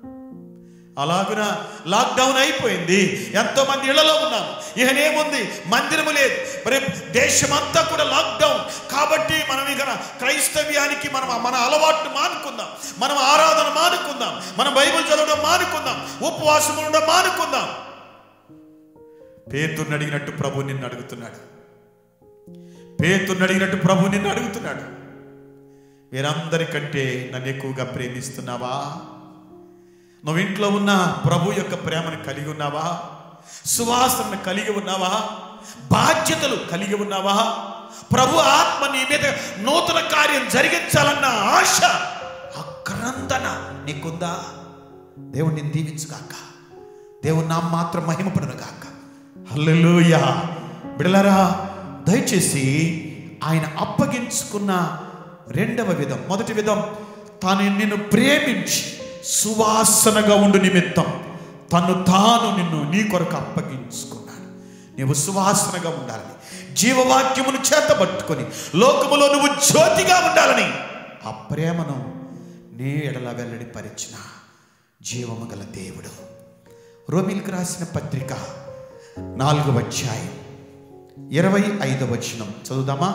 అలాగున లాక్డౌన్ అయిపోయింది ఎంతో మంది ఇళ్లలో ఉన్నాం ఇహనేముంది మందిరము లేదు మరి దేశమంతా కూడా లాక్డౌన్ కాబట్టి మనం ఇక క్రైస్తవ్యానికి మనం మన అలవాటు మానుకుందాం మనం ఆరాధన మానుకుందాం మనం బైబిల్ చదవడం మానుకుందాం ఉపవాసం ఉండడం మానుకుందాం పేతుర్ని అడిగినట్టు ప్రభు నిన్ను అడుగుతున్నాడు పేతుర్ని అడిగినట్టు ప్రభు నిన్ను అడుగుతున్నాడు వీరందరికంటే నన్ను ఎక్కువగా ప్రేమిస్తున్నావా నువ్వు ఇంట్లో ఉన్న ప్రభు యొక్క ప్రేమను కలిగి ఉన్నావా సువాసన కలిగి ఉన్నావా బాధ్యతలు కలిగి ఉన్నావా ప్రభు ఆత్మ నీ మీద నూతన కార్యం జరిగించాలన్న ఆశ అక్రందన నీకుందా దేవుడిని దీవించుగాక దేవుని నా మాత్రం మహిమపడను గాక హల్లెలూయా బిడలరా దయచేసి ఆయన అప్పగించుకున్న రెండవ విధం మొదటి విధం తాను నిన్ను ప్రేమించి సువాసనగా ఉండు నిమిత్తం తను తాను నిన్ను నీ కొరకు అప్పగించుకున్నాడు నీవు సువాసనగా ఉండాలని జీవవాక్యమును చేతబట్టుకొని లోకములో నువ్వు జ్యోతిగా ఉండాలని ఆ ప్రేమను నీ ఎడల వెల్లడి పరిచిన జీవము గల దేవుడు రోమిల్కి రాసిన పత్రిక నాలుగవ అధ్యాయం ఇరవై ఐదవ వచనం చదువుదామా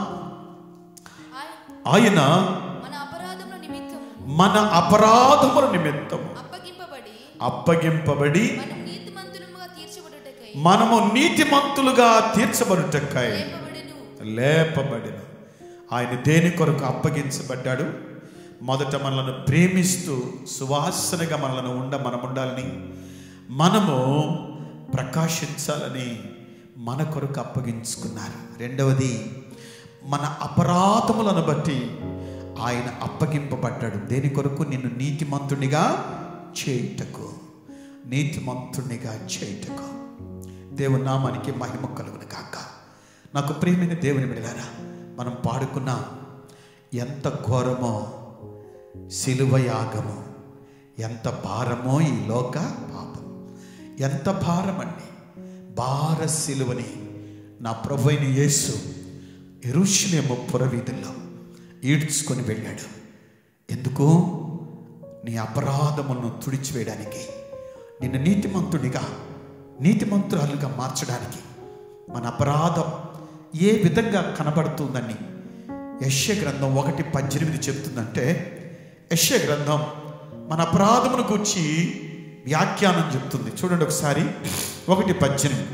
ఆయన ఆయన మన అపరాధముల నిమిత్తం మన అపరాధముల నిమిత్తం అప్పగింపబడి అప్పగింపబడి మనం నీతిమంతులముగా తీర్చబడుటకై మనము నీతిమంతులుగా తీర్చబడుటకై లేపబడెను లేపబడిన ఆయన దేని కొరకు అప్పగించబడ్డాడు మొదట మనలను ప్రేమిస్తూ సువాసనగా మనలను ఉండ మనం ఉండాలని మనము ప్రకాశించాలని మన కొరకు అప్పగించుకున్నారు రెండవది మన అపరాధములను బట్టి ఆయన అప్పగింపబడ్డాడు దేని కొరకు నిన్ను నీతిమంతునిగా చేయుటకు నీతిమంతునిగా చేయుటకు దేవుని నామానికి మహిమ కలుగును కాక నాకు ప్రియమైన దేవుని బిడలారా మనం పాడుకున్నాం ఎంత ఘోరమో సిలువ యాగము ఎంత భారమో ఈ లోక పాపం ఎంత భారమండి భార సిలువని నా ప్రభు అయిన యేసు ఎరుషులేమో పురవీధుల్లో ఈడ్చుకొని వెళ్ళాడు ఎందుకు నీ అపరాధములను తుడిచివేయడానికి నిన్ను నీతిమంతుడిగా నీతిమంతురాలుగా మార్చడానికి మన అపరాధం ఏ విధంగా కనబడుతుందని యశ్య గ్రంథం ఒకటి పద్దెనిమిది చెప్తుందంటే యశ్య గ్రంథం మన అపరాధమును గురించి వ్యాఖ్యానం చెప్తుంది చూడండి ఒకసారి ఒకటి పద్దెనిమిది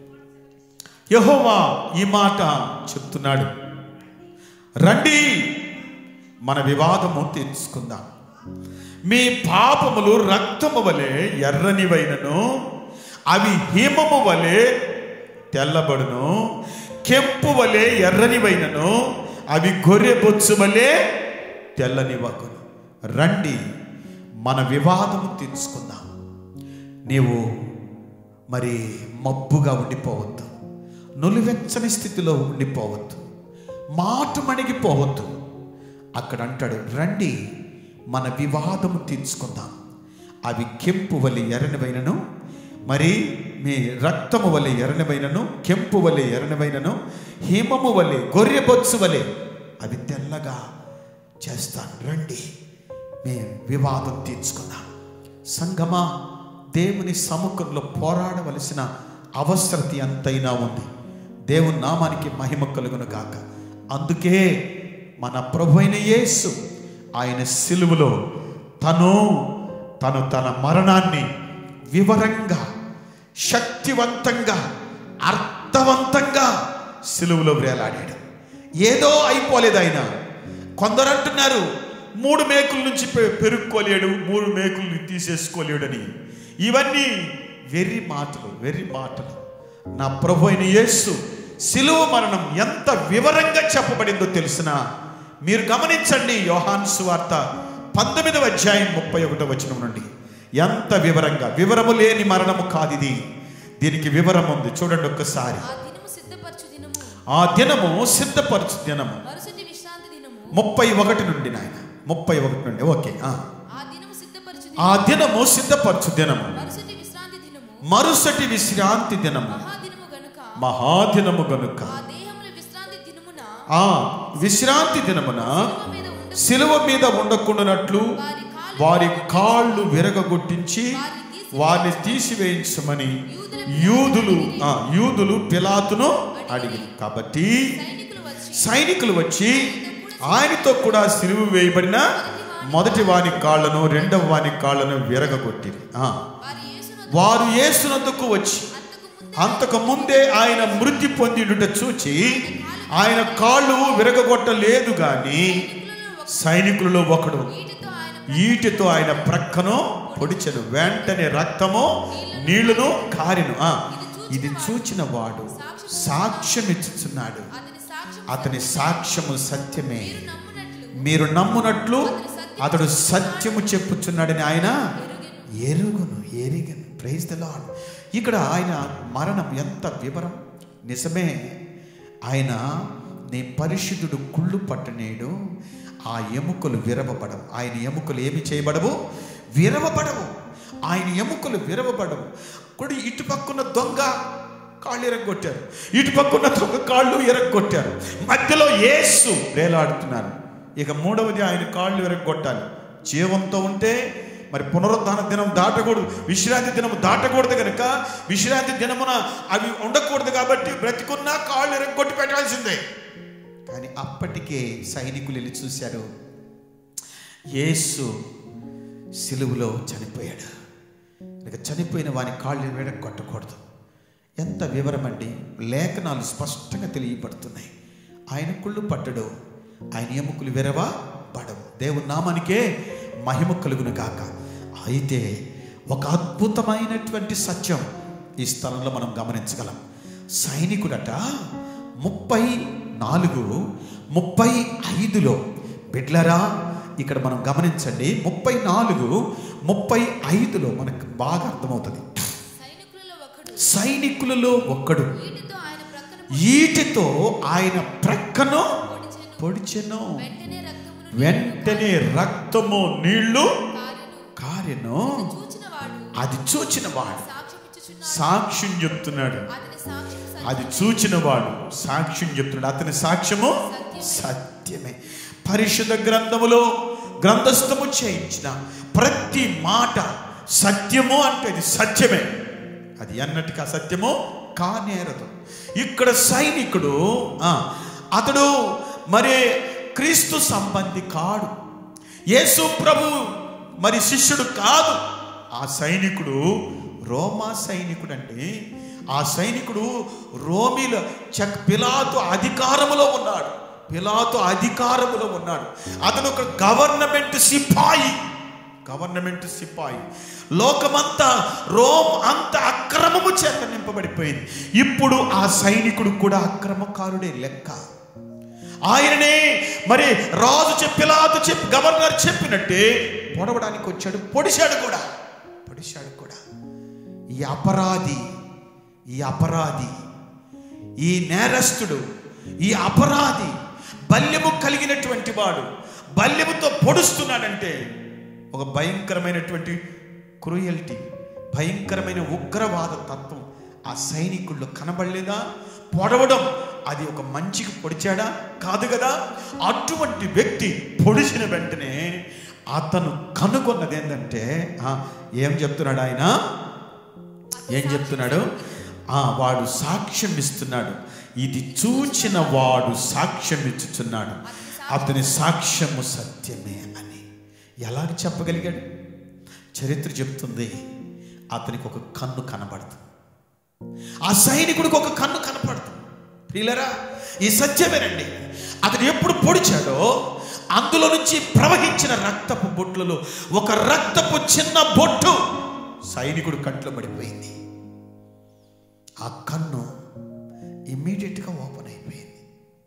యహోవా ఈ మాట చెప్తున్నాడు రండి మన వివాదము తీర్చుకుందాం మీ పాపములు రక్తము వలె ఎర్రనివైనను అవి హిమము వలె తెల్లబడును కెంపు వలె ఎర్రనివైనను అవి గొర్రె బొచ్చు వలె తెల్లనివగును రండి మన వివాదము తీర్చుకుందాం నీవు మరి మబ్బుగా ఉండిపోవద్దు నులివెచ్చని స్థితిలో ఉండిపోవద్దు మాట మణిగిపోవద్దు అక్కడ అంటాడు రండి మన వివాదము తీర్చుకుందాం అవి కెంపు వలి ఎర్రనివైనను మరి మీ రక్తము వలె ఎర్రనివైనను కెంపు వలె ఎర్రనివైనను హిమము వలె గొర్రె బొత్సు వలె అవి తెల్లగా చేస్తాను రండి మీ వివాదం తీర్చుకుందాం సంగమా దేవుని సముఖంలో పోరాడవలసిన అవసరత ఎంతైనా ఉంది దేవుని నామానికి మహిమ కలుగును గాక అందుకే మన ప్రభు అయిన యేసు ఆయన సిలువలో తను తను తన మరణాన్ని వివరంగా శక్తివంతంగా అర్థవంతంగా సిలువలో వేలాడాడు ఏదో అయిపోలేదు ఆయన కొందరు అంటున్నారు మూడు మేకుల నుంచి పె- పెరుక్కోలేడు మూడు మేకుల్ని తీసేసుకోలేడని ఇవన్నీ వెర్రి మాటలు వెర్రి మాటలు నా ప్రభు అయిన యేసు సిలువ మరణం ఎంత వివరంగా చెప్పబడిందో తెలిసిన మీరు గమనించండి యోహాన్ సువార్త పంతొమ్మిదవ అధ్యాయం ముప్పై ఒకటో వచనం నుండి ఎంత వివరంగా వివరము లేని మరణము కాదు ఇది దీనికి వివరం ఉంది చూడండి ఒక్కసారి ఆ దినము సిద్ధపరచు దినము ఆ దినము సిద్ధపరచు దినము మరుసటి విశ్రాంతి దినము ముప్పై ఒకటి నుండి నాయన ముప్పై ఒకటి నుండి ఓకే ఆ. ఆ దినము సిద్ధపరచు ఆ దినము దినము సిద్ధపరచు దినము మరుసటి విశ్రాంతి దినము మరుసటి విశ్రాంతి దినము మహాదినము గనుక మహాదినము గనుక ఆ దేహముల విశ్రాంతి దినమున ఆ విశ్రాంతి దినమున శిలువ మీద ఉండ శిలువ మీద ఉండకుండానట్లు వారి కాళ్ళు వారి కాళ్ళు విరగగొట్టించి వారిని తీసివేయించమని యూదులు ఆ, యూదులు పిలాతును అడిగి కాబట్టి సైనికులు వచ్చి సైనికులు వచ్చి ఆయనతో కూడా సిలువ వేయబడిన మొదటి వాని కాళ్ళను రెండవ వాని కాళ్ళను విరగగొట్టిరి ఆ, వారి యేసును వారు యేసునందుకు వచ్చి అంతకు ముందు అంతకు ముందే ఆయన మృతి పొందిడుట చూచి ఆయన కాళ్ళు విరగగొట్టలేదు గాని సైనికులలో ఒకడు వీటితో ఆయన ఈటితో ఆయన ప్రక్కను పొడిచెను వెంటనే రక్తము నీళ్లును కారిను ఆ ఇది చూచిన వాడు సాక్ష్యమిచ్చుచున్నాడు అతని సాక్ష్యం అతని సాక్ష్యము సత్యమే మీరు నమ్మునట్లు మీరు నమ్మునట్లు అతడు సత్యము చెప్పుచున్నాడని ఆయన ఎరుగును ఎరిగను ప్రైజ్ ద లాడ్ ఇక్కడ ఆయన మరణం ఎంత వివరం నిజమే ఆయన నీ పరిశుద్ధుడు కుళ్ళు పట్టనేడు ఆ ఎముకలు విరవబడవు ఆయన ఎముకలు ఏమి చేయబడవు విరవబడవు ఆయన ఎముకలు విరవబడవు కుడి ఇటు పక్కున్న దొంగ కాళ్ళు ఎరగొట్టారు ఇటు పక్కున్న దొంగ కాళ్ళు ఎరగొట్టారు మధ్యలో యేసు వేలాడుతున్నారు ఇక మూడవది ఆయన కాళ్ళు ఎరగొట్టాలి జీవంతో ఉంటే మరి పునరుద్ధాన దినం దాటకూడదు విశ్రాంతి దినం దాటకూడదు కనుక విశ్రాంతి దినమున అవి ఉండకూడదు కాబట్టి బ్రతికున్నా కాళ్ళు ఎరగొట్టి పెట్టాల్సిందే కానీ అప్పటికే సైనికులు వెళ్ళి చూశారు యేసు సిలువులో చనిపోయాడు ఇక చనిపోయిన వాని కాళ్ళు వేడ కొట్టకూడదు ఎంత వివరం అండి లేఖనాలు స్పష్టంగా తెలియబడుతున్నాయి ఆయన కుళ్ళు పట్టడు ఆయన ఎముకలు వెరవా పడవు దేవుని నామానికే మహిమ కలుగును గాక అయితే ఒక అద్భుతమైనటువంటి సత్యం ఈ స్థలంలో మనం గమనించగలం సైనికుడట ముప్పై నాలుగు ముప్పై ఐదులో బిడ్లరా ఇక్కడ మనం గమనించండి ముప్పై నాలుగు ముప్పై ఐదులో మనకు బాగా అర్థమవుతుంది సైనికులలో ఒకడు సైనికులలో ఒక్కడు వీటితో ఆయన ప్రక్కన ఈటితో ఆయన ప్రక్కను పొడిచెను పొడిచెను వెంటనే రక్తమును వెంటనే రక్తము నీళ్లు కారెను కారెను చూచిన వాడు అది చూచిన వాడు సాక్ష్యం ఇచ్చుచున్నాడు సాక్ష్యం చెప్తున్నాడు అతని సాక్ష్యం సత్యం. అది చూచిన వాడు సాక్ష్యం చెప్తున్నాడు అతని సాక్ష్యము సత్యమే పరిశుద్ధ గ్రంథములో గ్రంథస్థము చేయించిన ప్రతి మాట సత్యము అంటే అది సత్యమే అది అన్నట్టుగా సత్యము కానేరదు ఇక్కడ సైనికుడు ఆ, అతడు మరి క్రీస్తు సంబంధి కాడు యేసు ప్రభు మరి శిష్యుడు కాదు ఆ సైనికుడు రోమా సైనికుడు అంటే ఆ సైనికుడు రోమిల చక్ పిలాతు అధికారములో ఉన్నాడు పిలాతు అధికారములో ఉన్నాడు అతను ఒక గవర్నమెంట్ సిపాయి గవర్నమెంట్ సిపాయి లోకమంతా రోమ్ అంత అక్రమము చేత నింపబడిపోయింది ఇప్పుడు ఆ సైనికుడు కూడా అక్రమకారుడే లెక్క ఆయననే మరి రాజు చెప్పిలాదు చెప్పి గవర్నర్ చెప్పినట్టే పొడవడానికి వచ్చాడు పొడిశాడు కూడా పొడిశాడు కూడా ఈ అపరాధి ఈ అపరాధి ఈ నేరస్తుడు ఈ అపరాధి బల్యము కలిగినటువంటి వాడు బల్యముతో పొడుస్తున్నాడంటే ఒక భయంకరమైనటువంటి క్రూయల్టీ భయంకరమైన ఉగ్రవాద తత్వం ఆ సైనికుల్లో కనబడలేదా పొడవడం అది ఒక మంచికి పొడిచాడా కాదు కదా అటువంటి వ్యక్తి పొడిచిన వెంటనే అతను కనుగొన్నది ఏంటంటే ఆ, ఏం చెప్తున్నాడు ఆయన ఏం చెప్తున్నాడు ఆ వాడు సాక్ష్యం ఇస్తున్నాడు ఇది చూచిన వాడు సాక్ష్యం ఇచ్చుచున్నాడు అతని సాక్ష్యము సత్యమే అని ఎలాగ చెప్పగలిగాడు చరిత్ర చెప్తుంది అతనికి ఒక కన్ను కనబడుతుంది ఆ సైనికుడికి ఒక కన్ను కనపడుతుంది ప్రియులరా ఈ సత్యమేనండి అతడు ఎప్పుడు పొడిచాడో అందులో నుంచి ప్రవహించిన రక్తపు బొట్లలో ఒక రక్తపు చిన్న బొట్టు సైనికుడు కంట్లో పడిపోయింది ఆ కన్ను ఇమ్మీడియట్గా ఓపెన్ అయిపోయింది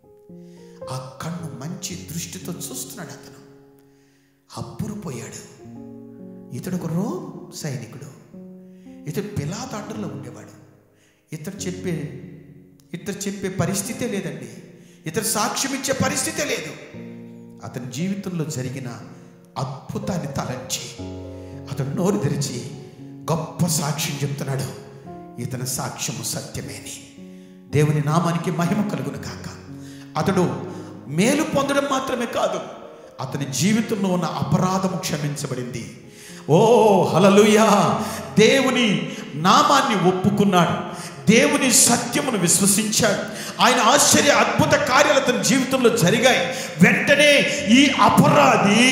ఆ కన్ను మంచి దృష్టితో చూస్తున్నాడు అతను అబ్బురుపోయాడు ఇతడు ఒక రోమ్ సైనికుడు ఇతడు పిలాతాండ్రలో ఉండేవాడు ఇతడు చెప్పే ఇతడు చెప్పే పరిస్థితే లేదండి ఇతడు సాక్ష్యం ఇచ్చే పరిస్థితే లేదు అతని జీవితంలో జరిగిన అద్భుతాన్ని తలంచి అతడు నోరు తెరిచి గొప్ప సాక్ష్యం చెప్తున్నాడు ఇతని సాక్ష్యము సత్యమేని దేవుని నామానికి మహిమ కలుగును కాక అతడు మేలు పొందడం మాత్రమే కాదు అతని జీవితంలో ఉన్న అపరాధము క్షమించబడింది ఓ హలలుయా దేవుని నామాన్ని ఒప్పుకున్నాడు దేవుని సత్యమును విశ్వసించాడు ఆయన ఆశ్చర్య అద్భుత కార్యాలు అతని జీవితంలో జరిగాయి వెంటనే ఈ అపరాధి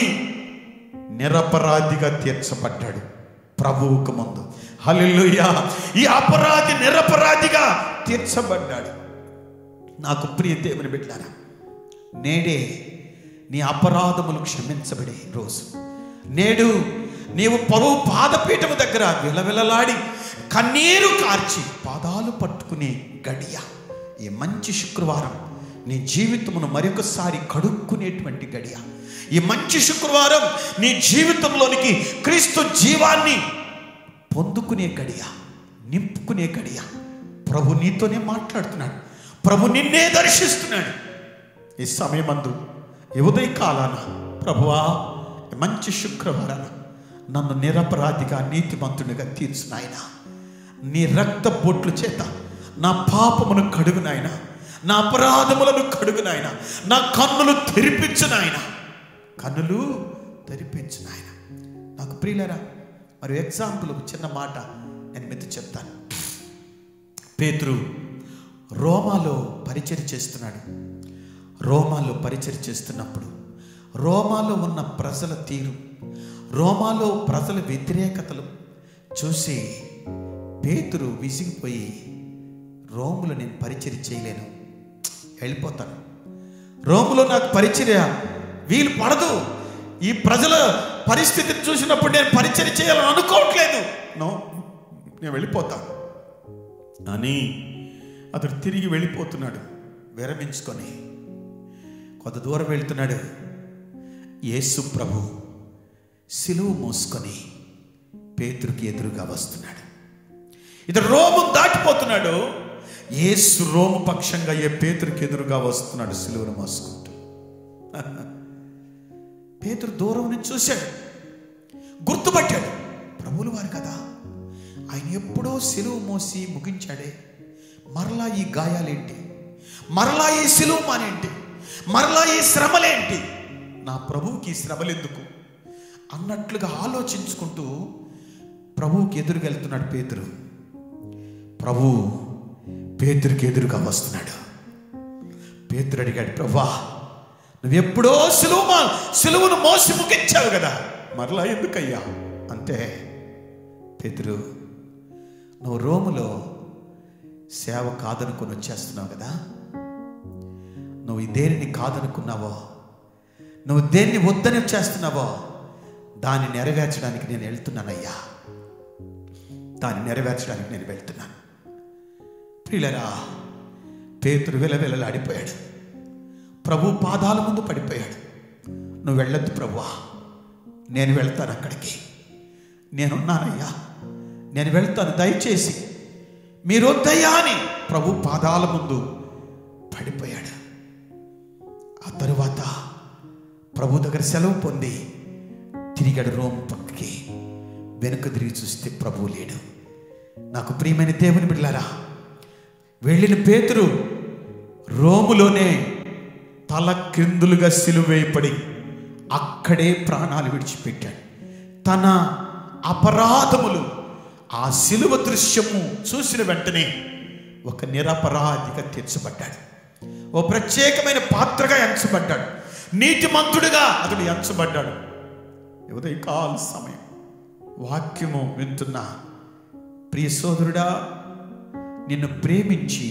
నిరపరాధిగా తీర్చబడ్డాడు ప్రభువుకు ముందు హల్లెలూయా ఈ అపరాధి నిరపరాధిగా తీర్చబడ్డాడు నాకు ప్రియ దేవుని బిడ్డారా నేడే నీ అపరాధములు క్షమించబడే రోజు నేడు నీవు పరువు పాదపీఠము దగ్గర విలవిలలాడి కన్నీరు కార్చి పాదాలు పట్టుకునే గడియ ఈ మంచి శుక్రవారం నీ జీవితమును మరొకసారి కడుక్కునేటువంటి గడియ ఈ మంచి శుక్రవారం నీ జీవితంలోనికి క్రీస్తు జీవాన్ని పొందుకునే గడియ నింపుకునే గడియ ప్రభు నీతోనే మాట్లాడుతున్నాడు ప్రభు నిన్నే దర్శిస్తున్నాడు ఈ సమయమందు ఈ ఉదయ కాలాన ప్రభువా ఈ మంచి శుక్రవారాన నన్ను నిరపరాధిగా నీతిమంతునిగా తీర్చు నాయన నీ రక్త బొట్లు చేత నా పాపమును కడుగు నాయన నా అపరాధములను కడుగు నాయన నా కన్నులు తెరిపించు నాయన కన్నులు తెరిపించు నాయన నాకు ప్రియులరా మరి ఎగ్జాంపుల్ ఒక చిన్న మాట నేను మీతో చెప్తాను పేతురు రోమాలో పరిచయం చేస్తున్నాడు రోమాలో పరిచయం చేస్తున్నప్పుడు రోమాలో ఉన్న ప్రజల తీరు రోమాలో ప్రజల వ్యతిరేకతలు చూసి పేతురు విసిగిపోయి రోములో నేను పరిచయం చేయలేను వెళ్ళిపోతాను రోములో నాకు పరిచర్య వీలు పడదు ఈ ప్రజల పరిస్థితిని చూసినప్పుడు నేను పరిచయం చేయాలని అనుకోవట్లేదు నో నేను వెళ్ళిపోతాను అని అతడు తిరిగి వెళ్ళిపోతున్నాడు విరమించుకొని కొంత దూరం వెళ్తున్నాడు యేసు ప్రభు సిలువు మోసుకొని పేతురికి ఎదురుగా వస్తున్నాడు ఇతడు రోము దాటిపోతున్నాడు యేసు రోము పక్షంగా ఏ పేతురికి ఎదురుగా వస్తున్నాడు సిలువను మోసుకుంటూ పేతురు దూరం నుంచి చూశాడు గుర్తుపట్టాడు ప్రభువులు వారు కదా ఆయన ఎప్పుడో సిలువు మోసి ముగించాడే మరలా ఈ గాయాలేంటి మరలా ఈ సిలువు మానేంటి మరలా ఈ శ్రమలేంటి నా ప్రభువుకి ఈ శ్రమలెందుకు అన్నట్లుగా ఆలోచించుకుంటూ ప్రభువుకి ఎదురుకెళ్తున్నాడు పేతురు ప్రభు పేతురికి ఎదురుగా వస్తున్నాడు పేతురు అడిగాడు ప్రభా నువ్వెప్పుడో సిలువు మా సిలువును మోసి ముగించావు కదా మరలా ఎందుకయ్యా అంతే పేతురు నువ్వు రోములో సేవ కాదనుకొని వచ్చేస్తున్నావు కదా నువ్వు ఈ దేనిని కాదనుకున్నావో నువ్వు దేన్ని వద్దని వచ్చేస్తున్నావో దాన్ని నెరవేర్చడానికి నేను వెళ్తున్నానయ్యా దాన్ని నెరవేర్చడానికి నేను వెళ్తున్నాను ప్రియులరా పేతురు విలవిలలాడిపోయాడు ప్రభు పాదాల ముందు పడిపోయాడు నువ్వు వెళ్ళొద్దు ప్రభువా నేను వెళ్తాను అక్కడికి నేనున్నానయ్యా నేను వెళ్తాను దయచేసి మీరు వద్దయ్యా అని ప్రభు పాదాల ముందు పడిపోయాడు ఆ తరువాత ప్రభు దగ్గర సెలవు పొంది తిరిగాడు రోమ్ పక్కకి వెనుక తిరిగి చూస్తే ప్రభు లేడు నాకు ప్రియమైన దేవుని బిడ్డలారా వెళ్ళిన పేతురు రోములోనే తల క్రిందులుగా సిలువేయపడి అక్కడే ప్రాణాలు విడిచిపెట్టాడు తన అపరాధములు ఆ సిలువ దృశ్యము చూసిన వెంటనే ఒక నిరపరాధిగా తీర్చబడ్డాడు ఓ ప్రత్యేకమైన పాత్రగా ఎంచబడ్డాడు నీతిమంతుడిగా అతడు ఎంచబడ్డాడు ఉదయకాల సమయం వాక్యము వింటున్నా ప్రియ సోదరుడా నిన్ను ప్రేమించి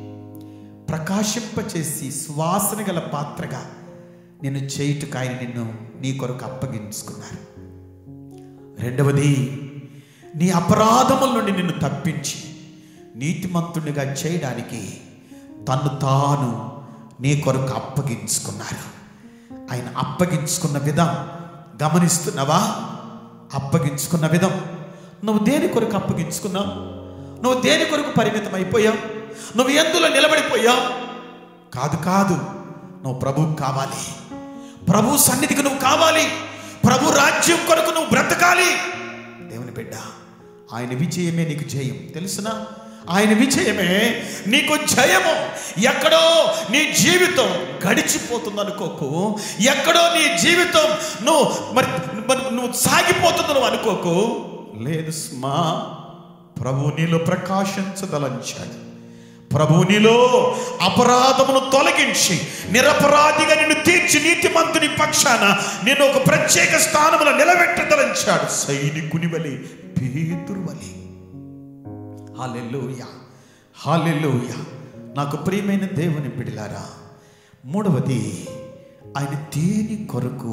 ప్రకాశింపచేసి సువాసన గల పాత్రగా నిన్ను చేయుటకు ఆయన నిన్ను నీ కొరకు అప్పగించుకున్నారు రెండవది నీ అపరాధముల నుండి నిన్ను తప్పించి నీతిమంతునిగా చేయడానికి తన్ను తాను నీ కొరకు అప్పగించుకున్నారు ఆయన అప్పగించుకున్న విధం గమనిస్తున్నావా అప్పగించుకున్న విధం నువ్వు దేని కొరకు అప్పగించుకున్నావు నువ్వు దేని కొరకు పరిమితం అయిపోయావు నువ్వు ఎందులో నిలబడిపోయావు కాదు కాదు నువ్వు ప్రభువు కావాలి ప్రభు సన్నిధికి నువ్వు కావాలి ప్రభు రాజ్యం కొరకు నువ్వు బ్రతకాలి దేవుని బిడ్డ ఆయన విజయమే నీకు జయం తెలుసునా ఆయన విజయమే నీకు జయము ఎక్కడో నీ జీవితం గడిచిపోతుంది అనుకోకు ఎక్కడో నీ జీవితం నువ్వు మరి మరి నువ్వు సాగిపోతుంది నువ్వు అనుకోకు లేదు స్మా ప్రభు నీలో ప్రకాశించదలంచాడు ప్రభు నీలో అపరాధమును తొలగించి నిరపరాధిగా నిన్ను తీర్చి నీతిమంతుని పక్షాన నేను ఒక ప్రత్యేక స్థానములో నిలబెట్టదలంచాడు సైనికుని వలె పేతురు వలె హాలెల్లుయ హాలెల్లుయ నాకు ప్రియమైన దేవుని బిడిలారా మూడవది ఆయన దేని కొరకు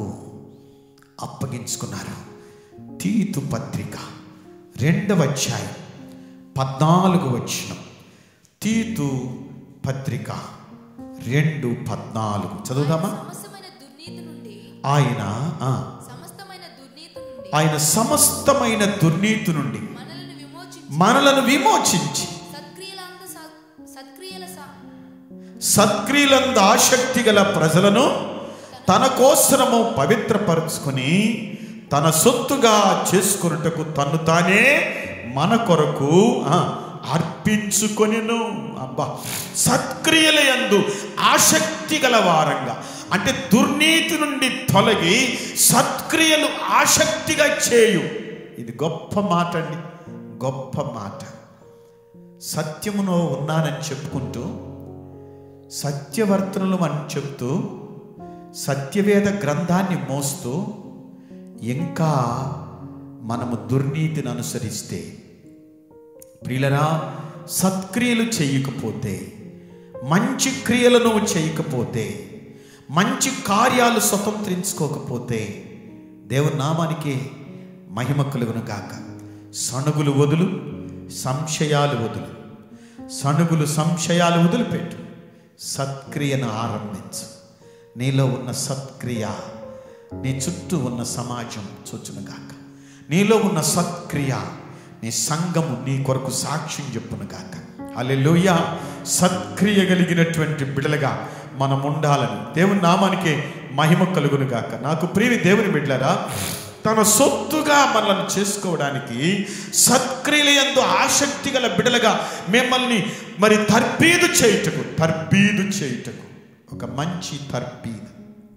అప్పగించుకున్నారు తీతు పత్రిక రెండవ అధ్యాయం పద్నాలుగు వచ్చిన తీతు పత్రిక రెండు పద్నాలుగు చదువుదామా సమస్తమైన దుర్నీతి నుండి ఆయన ఆ, సమస్తమైన దుర్నీతి నుండి ఆయన సమస్తమైన దుర్నీతి నుండి మనలను విమోచించి మనలను విమోచించి సత్క్రియలంత స- సత్క్రియల స- సత్క్రియలందు ఆసక్తి గల ప్రజలను తన కోసరము పవిత్రపరుచుకొని తన సొత్తుగా చేసుకొనుటకు తన్ను తానే మన కొరకు ఆ, అర్పించుకొనిను అబ్బా సత్క్రియల యందు ఆసక్తి గల వారంగా అంటే దుర్నీతి నుండి తొలగి సత్క్రియలు ఆసక్తిగా చేయు ఇది గొప్ప మాట అండి గొప్ప మాట సత్యములో ఉన్నానని చెప్పుకుంటూ సత్యవర్తనులు అని చెప్తూ సత్యవేద గ్రంథాన్ని మోస్తూ ఇంకా మనము దుర్నీతిని అనుసరిస్తే ప్రియులరా సత్క్రియలు చేయకపోతే మంచి క్రియలు నువ్వు చేయకపోతే మంచి కార్యాలు స్వతంత్రించుకోకపోతే దేవుని నామానికి మహిమ కలుగును గాక సణుగులు వదులు సంశయాలు వదులు సణుగులు సంశయాలు వదిలిపెట్టు సత్క్రియను ఆరంభించు నీలో ఉన్న సత్క్రియ నీ చుట్టూ ఉన్న సమాజం చూచునుగాక నీలో ఉన్న సత్క్రియ నీ సంఘము నీ కొరకు సాక్ష్యం చెప్పునుగాక అల్లెలుయ సత్క్రియ కలిగినటువంటి బిడలుగా మనం ఉండాలని దేవుని నామానికి మహిమ కలుగునుగాక నాకు ప్రియ దేవుని బిడ్డలరా తన సొత్తుగా మనల్ని చేసుకోవడానికి సత్క్రియలందు ఆసక్తి గల బిడలుగా మిమ్మల్ని మరి తర్బీదు చేయుటకు తర్బీదు చేయుటకు ఒక మంచి తర్బీదు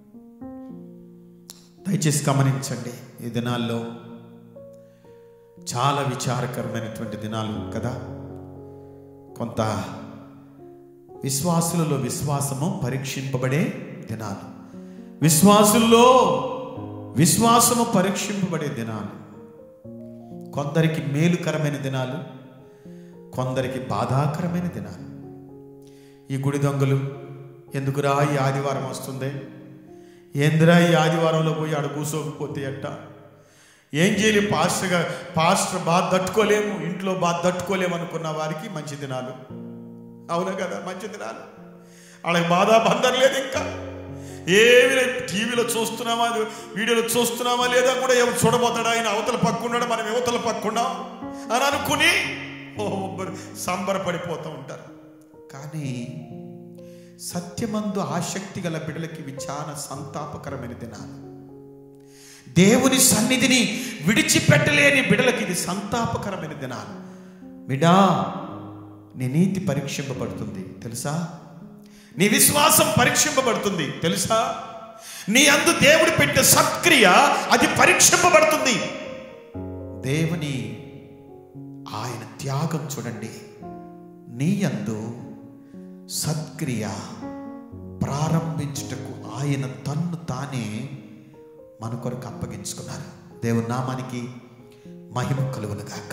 దయచేసి గమనించండి ఈ దినాల్లో చాలా విచారకరమైనటువంటి దినాలు కదా కొంత విశ్వాసులలో విశ్వాసము పరీక్షింపబడే దినాలు విశ్వాసుల్లో విశ్వాసము పరీక్షింపబడే దినాలు కొందరికి మేలుకరమైన దినాలు కొందరికి బాధాకరమైన దినాలు ఈ గుడి దొంగలు ఎందుకురా ఈ ఆదివారం వస్తుంది ఏందిరా ఈ ఆదివారంలో పోయి ఆడ కూసోకపోతే ఎట్ట ఏం చేయాలి పాస్టర్గా పాస్టర్ బాధ తట్టుకోలేము ఇంట్లో బాధ తట్టుకోలేము అనుకున్న వారికి మంచి దినాలు అవునా కదా మంచి దినాలు వాళ్ళకి బాధ బంధం లేదు ఇంకా ఏమి లేదు టీవీలో చూస్తున్నామా అది వీడియోలో చూస్తున్నామా లేదా కూడా ఎవరు చూడబోతాడా ఆయన అవతల పక్కున్నాడు మనం యువతల పక్కున్నాం అని అనుకుని ఓ ఒబ్బరు సంబరపడిపోతూ ఉంటారు కానీ సత్యమందు ఆసక్తి గల బిడ్డలకి ఇవి చాలా సంతాపకరమైన దినాలు దేవుని సన్నిధిని విడిచిపెట్టలేని బిడలకి ఇది సంతాపకరమైన దినాలు బిడా నీ నీతి పరీక్షింపబడుతుంది తెలుసా నీ విశ్వాసం పరీక్షింపబడుతుంది తెలుసా నీ అందు దేవుడు పెట్టే సత్క్రియ అది పరీక్షింపబడుతుంది దేవుని ఆయన త్యాగం చూడండి నీ యందు సత్క్రియ ప్రారంభించుటకు ఆయన తన్ను తానే మన కొరకు అప్పగించుకున్నారు దేవుని నామానికి మహిమ కలుగును గాక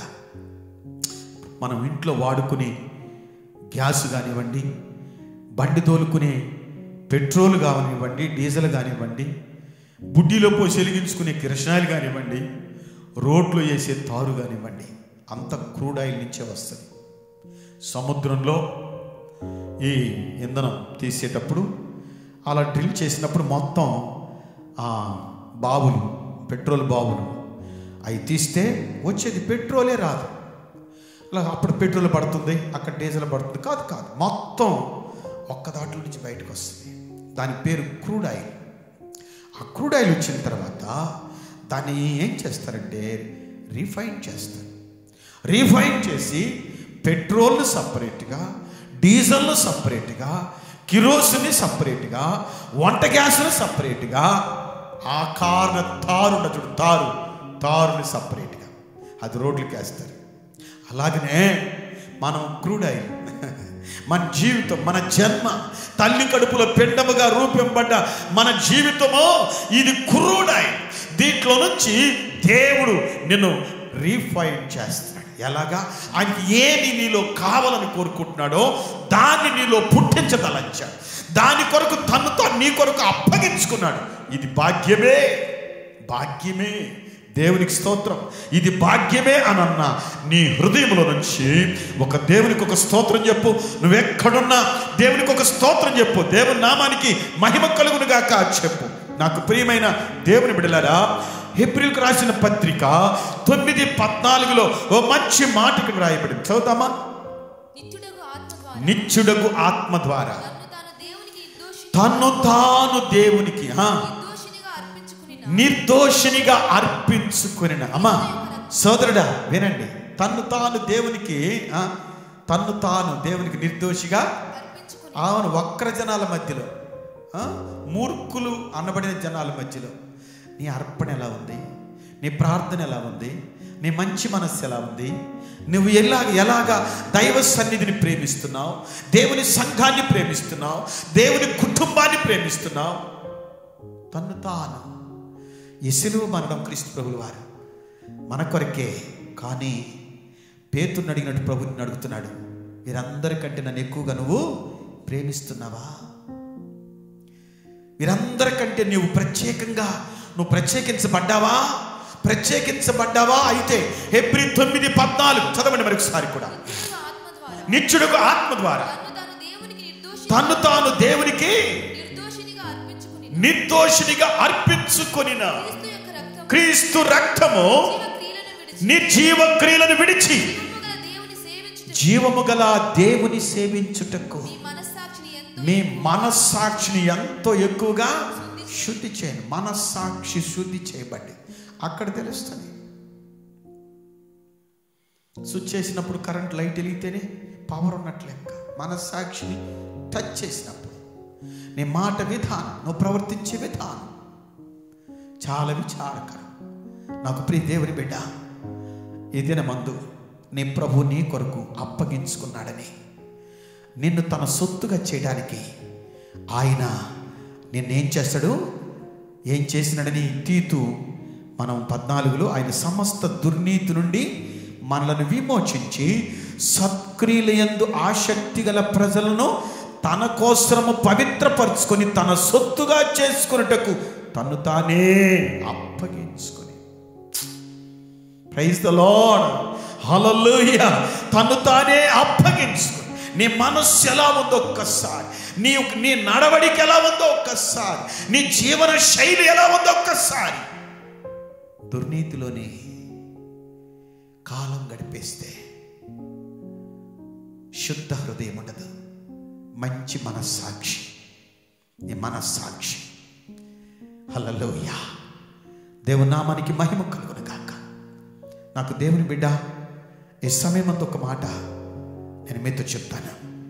మనం ఇంట్లో వాడుకునే గ్యాస్ కానివ్వండి బండి తోలుకునే పెట్రోల్ కానివ్వండి డీజిల్ కానివ్వండి బుడ్డిలో పోసి వెలిగించుకునే కిరసనాయిలు కానివ్వండి రోడ్లో వేసే తారు కానివ్వండి అంత క్రూడ్ ఆయిల్ నుంచే వస్తుంది సముద్రంలో ఈ ఇంధనం తీసేటప్పుడు అలా డ్రిల్ చేసినప్పుడు మొత్తం ఆ బావులు పెట్రోల్ బావులు అవి తీస్తే వచ్చేది పెట్రోలే రాదు అలా అప్పుడు పెట్రోల్ పడుతుంది అక్కడ డీజిల్ పడుతుంది కాదు కాదు మొత్తం ఒక్క దాంట్లో నుంచి బయటకు వస్తుంది దాని పేరు క్రూడ్ ఆయిల్ ఆ క్రూడ్ ఆయిల్ వచ్చిన తర్వాత దాన్ని ఏం చేస్తారంటే రీఫైన్ చేస్తారు రీఫైన్ చేసి పెట్రోల్ను సపరేట్గా డీజిల్ను సపరేట్గా కిరోసిన్ని సపరేట్గా వంట గ్యాస్ను సపరేట్గా ఆ కారణ తారు ఉండదు చూడు తారు తారుని సపరేట్గా అది రోడ్లకి వేస్తారు అలాగనే మనం క్రూడ్ ఆయిల్ మన జీవితం మన జన్మ తల్లి కడుపులో పిండముగా రూపింపడ్డ మన జీవితము ఇది క్రూడ్ ఆయిల్ దీంట్లో నుంచి దేవుడు నిన్ను రీఫైన్ చేస్తాడు ఎలాగా ఆయనకి ఏది నీలో కావాలని కోరుకుంటున్నాడో దాన్ని నీలో పుట్టించదలంచాడు దాని కొరకు తను తాను నీ కొరకు అప్పగించుకున్నాడు ఇది భాగ్యమే భాగ్యమే దేవునికి స్తోత్రం ఇది భాగ్యమే అనన్నా నీ హృదయంలో నుంచి ఒక దేవునికి ఒక స్తోత్రం చెప్పు నువ్వెక్కడున్నా దేవునికి ఒక స్తోత్రం చెప్పు దేవుని నామానికి మహిమ కలుగునుగాక చెప్పు నాకు ప్రియమైన దేవుని బిడలారా హెబ్రిల్కు రాసిన పత్రిక తొమ్మిది పద్నాలుగులో ఓ మంచి మాట ఇక్కడ రాయబడింది చదువుతామా నిత్యుడగు ఆత్మ ద్వారా నిత్యుడగు ఆత్మ ద్వారా తన్ను తాను దేవునికి నిర్దోషి తన్ను తాను దేవునికి ఆ, నిర్దోషినిగా అర్పించుకుని నిర్దోషినిగా అర్పించుకుని అమ్మా సోదరుడా వినండి తన్ను తాను దేవునికి ఆ, తన్ను తాను దేవునికి నిర్దోషిగా అర్పించుకుని ఆమెను వక్ర జనాల మధ్యలో ఆ, మూర్ఖులు అనబడిన జనాల మధ్యలో నీ అర్పణ ఎలా ఉంది నీ ప్రార్థన ఎలా ఉంది నీ మంచి మనస్సు ఎలా ఉంది నువ్వు ఎలాగ ఎలాగా దైవ సన్నిధిని ప్రేమిస్తున్నావు దేవుని సంఘాన్ని ప్రేమిస్తున్నావు దేవుని కుటుంబాన్ని ప్రేమిస్తున్నావు తన్ను తాను ఈ సిలువ మరణం క్రీస్తు ప్రభులు వారు మన కొరకే కానీ పేతుని అడిగినట్టు ప్రభుని అడుగుతున్నాడు వీరందరికంటే నన్ను ఎక్కువగా నువ్వు ప్రేమిస్తున్నావా వీరందరికంటే నువ్వు ప్రత్యేకంగా నువ్వు ప్రత్యేకించబడ్డావా ప్రత్యేకించబడ్డావా అయితే హెబ్రి తొమ్మిది పద్నాలుగు చదవండి మరొకసారి కూడా నిత్యుడగు ఆత్మ ద్వారా నిత్యుడుకు ఆత్మ ద్వారా తన్ను తాను దేవునికి నిర్దోషి తన్ను తాను దేవునికి నిర్దోషినిగా అర్పించుకుని నిర్దోషినిగా అర్పించుకొనిన క్రీస్తు యొక్క రక్తము క్రీస్తు రక్తము జీవ క్రియలను విడిచి నిర్జీవ క్రియలను విడిచి జీవము గల దేవుని సేవించుట జీవము గల దేవుని సేవించుటకు మీ మనస్సాక్షిని ఎంతో మీ మనస్సాక్షిని ఎంతో ఎక్కువగా శుద్ధి చేయండి మనస్సాక్షి శుద్ధి చేయబడి అక్కడ తెలుస్తుంది స్విచ్ చేసినప్పుడు కరెంట్ లైట్ వెలిగితేనే పవర్ ఉన్నట్లు లెక్క మనస్సాక్షిని టచ్ చేసినప్పుడు నీ మాట విధానం నువ్వు ప్రవర్తించే విధానం చాలా విచారకరం నాకు ప్రియ దేవుని బిడ్డ ఈ దినమందు నీ ప్రభు నీ కొరకు అప్పగించుకున్నాడని నిన్ను తన సొత్తుగా చేయడానికి ఆయన నిన్నేం చేస్తాడు ఏం చేసినాడని తీతు మనం పద్నాలుగులో ఆయన సమస్త దుర్నీతి నుండి మనలను విమోచించి సత్క్రియలయందు ఆసక్తి గల ప్రజలను తన కోసము పవిత్రపరుచుకొని తన సొత్తుగా చేసుకున్నటకు తను తానే అప్పగించుకొని ప్రైజ్ ద లార్డ్ హల్లెలూయా తను తానే అప్పగించుకుని నీ మనస్సు ఎలా ఉందో ఒక్కసారి నీ నీ నడవడికి ఎలా ఉందో ఒక్కసారి నీ జీవన శైలి ఎలా ఉందో ఒక్కసారి దుర్నీతిలోనే కాలం గడిపేస్తే శుద్ధ హృదయం ఉండదు మంచి మనస్సాక్షి నీ మనస్సాక్షి హల్లెలూయా దేవుని నామానికి మహిమ కలుగును కాక నాకు దేవుని బిడ్డ ఈ సమయం అంత ఒక మాట నేను మీతో చెప్తాను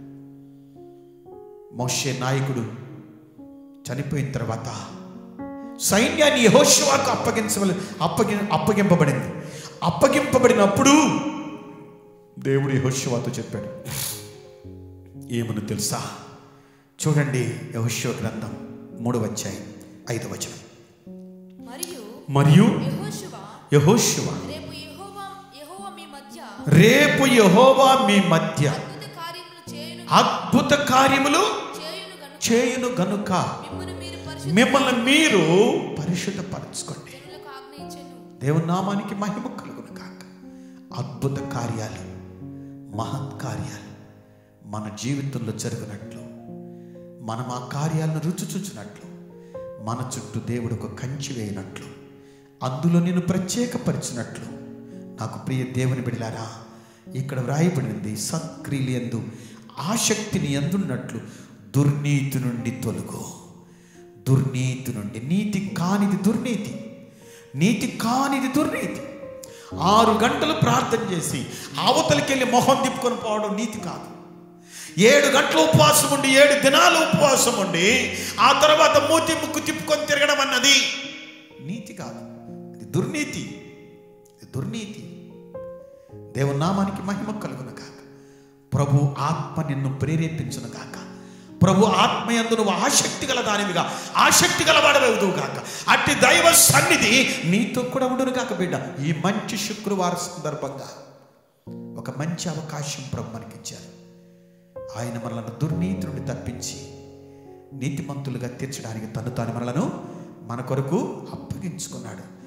మోషే నాయకుడు చనిపోయిన తర్వాత సైన్యాన్ని యెహోషువకు అప్పగించవల అప్పగి అప్పగింపబడింది అప్పగింపబడినప్పుడు దేవుడు యెహోషువతో చెప్పాడు ఏమని తెలుసా చూడండి యెహోషువ గ్రంథం మూడు వచ్చాయి ఐదు వచనం మరియు మరియు యెహోషువ యెహోషువ రేపు యెహోవా యెహోవా మీ మధ్య రేపు యెహోవా మీ మధ్య అద్భుత కార్యములు చేయును అద్భుత కార్యములు చేయును గనుక చేయును గనుక మిమ్మును మీరు పరిశుద్ధ మిమ్మల్ని మీరు పరిశుద్ధపరచుకోండి జనులకు ఆజ్ఞయించెను దేవుని నామానికి మహిమ కలుగును కాక అద్భుత కార్యాలు మహత్ కార్యాలు మన జీవితంలో జరిగినట్లు మనం ఆ కార్యాలను రుచి చూచినట్లు మన చుట్టూ దేవుడు ఒక కంచి వేయనట్లు అందులో నేను ప్రత్యేకపరిచినట్లు నాకు ప్రియ దేవుని బిడలారా ఇక్కడ వ్రాయబడింది సత్క్రియలు ఎందు ఆసక్తిని ఎందున్నట్లు దుర్నీతి నుండి తొలుగు దుర్నీతి నుండి నీతి కానిది దుర్నీతి నీతి కానిది దుర్నీతి ఆరు గంటలు ప్రార్థన చేసి అవతలికి వెళ్ళి మొహం తిప్పుకొని పోవడం నీతి కాదు ఏడు గంటలు ఉపవాసం ఉండి ఏడు దినాలు ఉపవాసం ఉండి ఆ తర్వాత మూతి ముక్కు తిప్పుకొని తిరగడం అన్నది నీతి కాదు ఇది దుర్నీతి ఇది దుర్నీతి దేవుని నామానికి మహిమ కలుగును కాక ప్రభు ఆత్మ నిన్ను ప్రేరేపించును కాక ప్రభు ఆత్మయందు నువ్వు ఆసక్తి గల దానివిగా ఆసక్తి గలవాడవవుదువు కాక అట్టి దైవ సన్నిధి నీతో కూడా ఉండును కాక బిడ్డ ఈ మంచి శుక్రవార సందర్భంగా ఒక మంచి అవకాశం ప్రభు మనకిచ్చారు ఆయన మనలను దుర్నీతి నుండి తప్పించి నీతిమంతులుగా తీర్చడానికి తను తాను మనలను మన కొరకు అప్పగించుకున్నాడు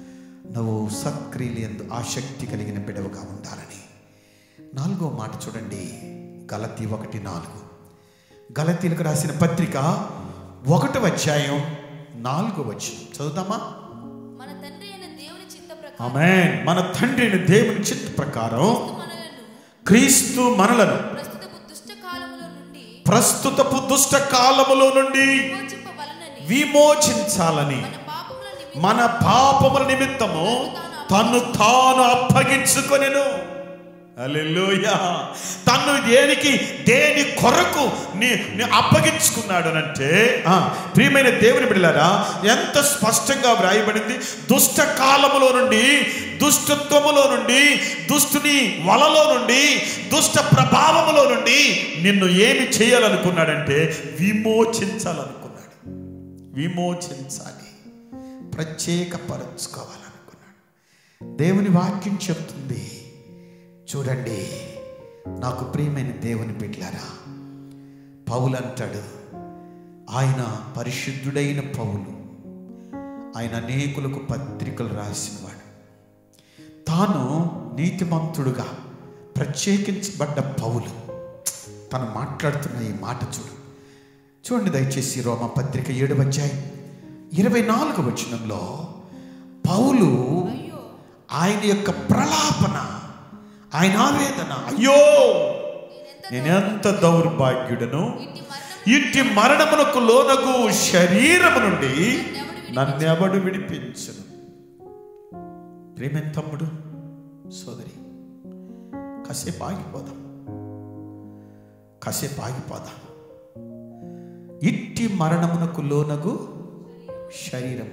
నువ్వు సత్క్రియలు ఎందు ఆసక్తి కలిగిన బిడవగా ఉండాలని నాలుగో మాట చూడండి గలతి ఒకటి నాలుగు గలతీలకు రాసిన పత్రిక ఒకటో అధ్యాయం నాలుగో వచ్చిన చదువుతామా మన తండ్రి అయిన దేవుని చిత్త ప్రకారం ఆమె మన తండ్రిని దేవుని చిత్త ప్రకారం మనలను క్రీస్తు మనలను ప్రస్తుతపు దుష్ట కాలములో నుండి ప్రస్తుతపు దుష్ట కాలములో నుండి విమోచింపవలనని విమోచించాలని మన పాపముల నిమిత్తం మన పాపముల నిమిత్తము తన్ను తాను అప్పగించుకొనెను హల్లెలూయా తన్ను దేనికి దేని కొరకు నీ నీ అప్పగించుకున్నాడు అంటే ఆ, ప్రియమైన దేవుని బిడ్డలారా ఎంత స్పష్టంగా వ్రాయబడింది దుష్ట కాలములో నుండి దుష్టత్వములో నుండి దుష్టుని వలలో నుండి దుష్ట ప్రభావములో నుండి నిన్ను ఏమి చేయాలనుకున్నాడంటే విమోచించాలనుకున్నాడు విమోచించాలి ప్రత్యేకపరచుకోవాలనుకున్నాడు దేవుని వాక్యం చెప్తుంది చూడండి నాకు ప్రియమైన దేవుని బిడ్డలారా పౌలు అంటాడు ఆయన పరిశుద్ధుడైన పౌలు ఆయన అనేకులకు పత్రికలు రాసినవాడు తాను నీతిమంతుడుగా ప్రత్యేకించబడ్డ పౌలు తను మాట్లాడుతున్న ఈ మాట చూడు చూడండి దయచేసి రోమ పత్రిక ఏడవ అధ్యాయం ఇరవై నాలుగు వచనంలో పౌలు అయ్యో ఆయన యొక్క ప్రలాపన ఆయన ఆవేదన అయ్యో నేనెంత నేనెంత దౌర్భాగ్యుడను ఇట్టి మరణం ఇట్టి మరణమునకు లోనగు శరీరము నుండి నన్నెవడు విడిపించను ప్రేమైన తమ్ముడు సోదరి కాసేపు ఆగిపోదాం కాసేపు ఆగిపోదాం ఇట్టి మరణమునకు లోనగు శరీరము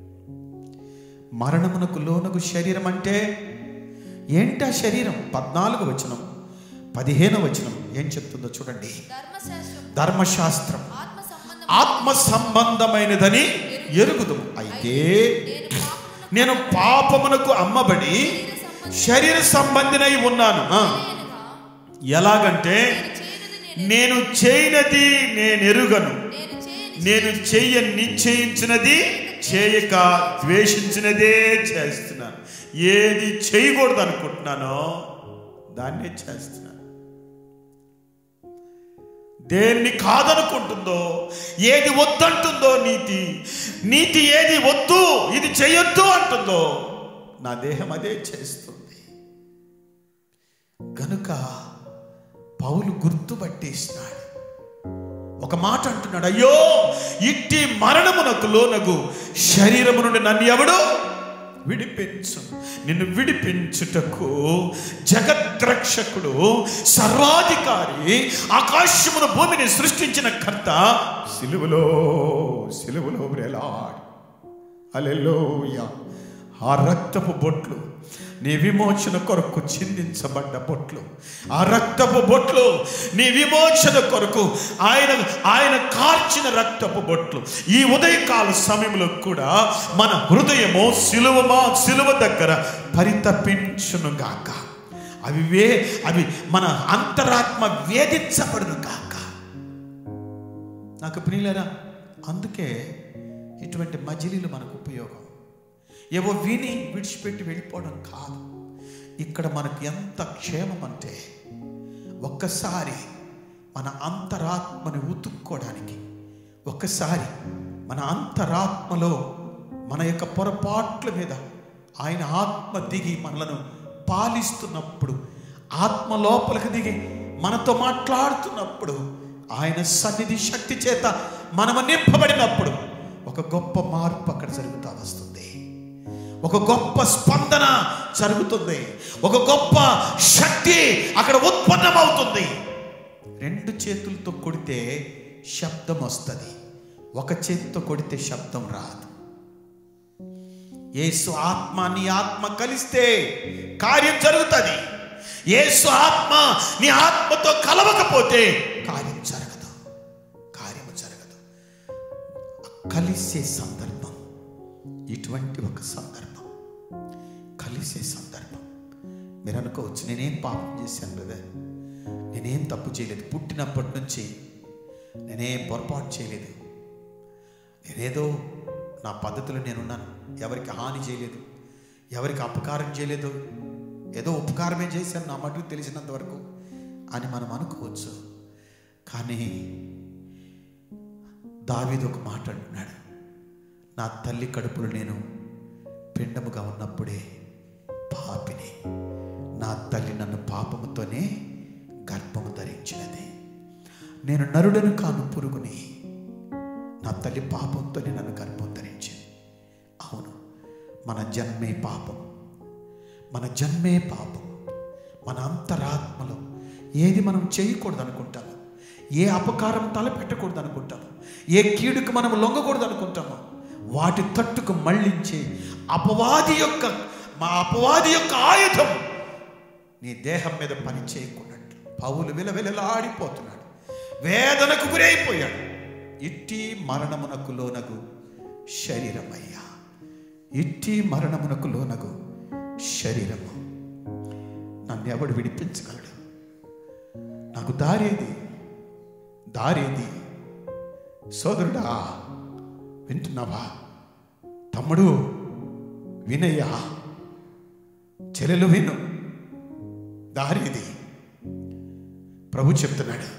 మరణమునకు లోనగు శరీరం అంటే ఏంటా శరీరం పద్నాలుగు వచనం పదిహేను వచనం ఏం చెప్తుందో చూడండి ధర్మశాస్త్రం ధర్మశాస్త్రం ఆత్మ సంబంధం ఆత్మ సంబంధమైనదని ఎరుగుదు అయితే నేను నేను పాపమున పాపమునకు అమ్మబడి శరీర సంబంధినై ఉన్నాను ఆ, చేయనగా ఎలాగంటే నేను చేయనది నేను చేయనది నేను నేను ఎరుగను నేను చేయని నేను చెయ్య నిశ్చయించినది చేయక ద్వేషించినదే చేస్తున్నాను ఏది చేయకూడదు అనుకుంటున్నానో దాన్నే చేస్తున్నాను దేన్ని కాదనుకుంటుందో ఏది వద్దంటుందో నీతి నీతి ఏది వద్దు ఇది చేయొద్దు అంటుందో నా దేహం అదే చేస్తుంది గనుక పౌలు గుర్తుపట్టేసినాడు ఒక మాట అంటున్నాడు అయ్యో ఇట్టి మరణమునకు లోనగు శరీరము నుండి నన్ను ఎవడు విడిపించు నిన్ను విడిపించుటకు జగద్రక్షకుడు సర్వాధికారి ఆకాశమును భూమిని సృష్టించిన కర్త సిలువలో సిలువలో వేలాడు అలెలోయ ఆ రక్తపు బొట్లు నీ విమోచన కొరకు చిందించబడ్డ బొట్లు ఆ రక్తపు బొట్లు నీ విమోచన కొరకు ఆయన ఆయన కార్చిన రక్తపు బొట్లు ఈ ఉదయకాల సమయంలో కూడా మన హృదయము సిలువ మా సిలువ దగ్గర పరితపించును గాక అవి వే అవి మన అంతరాత్మ వేధించబడును గాక నాకు ప్రియులరా అందుకే ఇటువంటి మజిలీలు మనకు ఉపయోగం ఏవో విని విడిచిపెట్టి వెళ్ళిపోవడం కాదు ఇక్కడ మనకు ఎంత క్షేమం అంటే ఒక్కసారి మన అంతరాత్మని ఉతుక్కోవడానికి ఒక్కసారి మన అంతరాత్మలో మన యొక్క పొరపాట్ల మీద ఆయన ఆత్మ దిగి మనలను పాలిస్తున్నప్పుడు ఆత్మ లోపలికి దిగి మనతో మాట్లాడుతున్నప్పుడు ఆయన సన్నిధి శక్తి చేత మనము నింపబడినప్పుడు ఒక గొప్ప మార్పు అక్కడ జరుగుతూ వస్తుంది ఒక గొప్ప స్పందన జరుగుతుంది ఒక గొప్ప శక్తి అక్కడ ఉత్పన్నమవుతుంది రెండు చేతులతో కొడితే శబ్దం వస్తుంది ఒక చేతితో కొడితే శబ్దం రాదు యేసు ఆత్మ నీ ఆత్మ కలిస్తే కార్యం జరుగుతుంది యేసు ఆత్మ నీ ఆత్మతో కలవకపోతే కార్యం జరగదు కార్యము జరగదు కలిసే సందర్భం ఇటువంటి ఒక సందర్భం కలిసే సందర్భం మీరు అనుకోవచ్చు నేనేం పాపం చేశాను కదా నేనేం తప్పు చేయలేదు పుట్టినప్పటి నుంచి నేనేం పొరపాటు చేయలేదు నేనేదో నా పద్ధతిలో నేనున్నాను ఎవరికి హాని చేయలేదు ఎవరికి అపకారం చేయలేదు ఏదో ఉపకారమే చేశాను నా మటుకు తెలిసినంత వరకు అని మనం అనుకోవచ్చు కానీ దావీదు ఒక మాట అంటున్నాడు నా తల్లి కడుపులో నేను పిండముగా ఉన్నప్పుడే పాపిని నా తల్లి నన్ను పాపముతోనే గర్భము ధరించినది నేను నరుడను కాను పురుగుని నా తల్లి పాపంతోనే నన్ను గర్భం ధరించింది అవును మన జన్మే పాపం మన జన్మే పాపం మన అంతరాత్మలో ఏది మనం చేయకూడదు అనుకుంటాము ఏ అపకారం తలపెట్టకూడదు అనుకుంటాము ఏ కీడుకు మనం లొంగకూడదు అనుకుంటాము వాటి తట్టుకు మళ్ళించే అపవాది యొక్క మా అపవాది యొక్క ఆయుధం నీ దేహం మీద పని చేయకున్నట్లు పౌలు విలవిలలాడిపోతున్నాడు వేదనకు గురైపోయాడు ఇట్టి మరణమునకు లోనగు శరీరమయ్యా ఇట్టి మరణమునకు లోనగు శరీరము నన్ను ఎవడు విడిపించగలడు నాకు దారేది దారేది సోదరుడా వింటున్నావా తమ్ముడు వినయ్యా చెల్లెలు విను దారేది ప్రభు చెప్తున్నాడు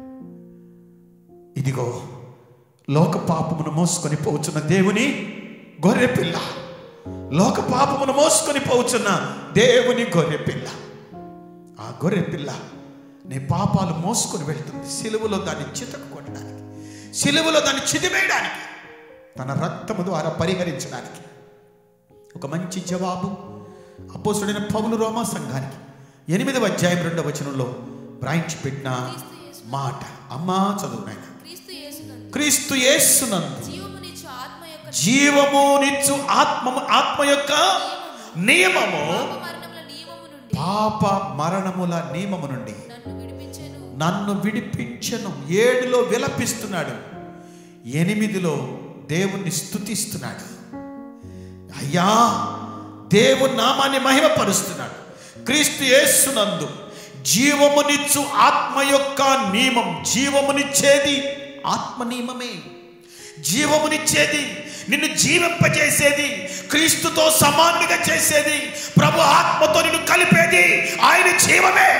ఇదిగో లోక పాపమును మోసుకొని పోచున్న దేవుని గొర్రె పిల్ల లోక పాపమును మోసుకొని పోచున్న దేవుని గొర్రె పిల్ల ఆ గొర్రె పిల్ల నీ పాపాలు మోసుకొని వెళ్తుంది సిలువలో దాన్ని చితక కొట్టడానికి సిలువలో దాన్ని చిదిమేయడానికి తన రక్తము ద్వారా పరిహరించడానికి ఒక మంచి జవాబు అపోసుడైన పౌలు రోమా సంఘానికి ఎనిమిదవ అధ్యాయం రెండవ వచనంలో వ్రాయించి పెట్టిన మాట అమ్మా చదువు నాయన క్రీస్తు యేసునందు క్రీస్తు యేసునందు జీవమునిచ్చు ఆత్మ యొక్క జీవమునిచ్చు ఆత్మ ఆత్మ యొక్క నియమము పాప మరణముల నియమము నుండి పాప మరణముల నియమము నుండి నన్ను విడిపించెను నన్ను విడిపించను ఏడులో విలపిస్తున్నాడు ఎనిమిదిలో దేవుణ్ణి స్తుతిస్తున్నాడు అయ్యా దేవుని నామాన్ని మహిమపరుస్తున్నాడు క్రీస్తు యేసునందు జీవమునిచ్చు ఆత్మ యొక్క నియమం జీవమునిచ్చేది ఆత్మ నియమమే జీవమునిచ్చేది నిన్ను జీవింపజేసేది క్రీస్తుతో సమానుడిగా చేసేది ప్రభు ఆత్మతో నిన్ను కలిపేది ఆయన జీవమే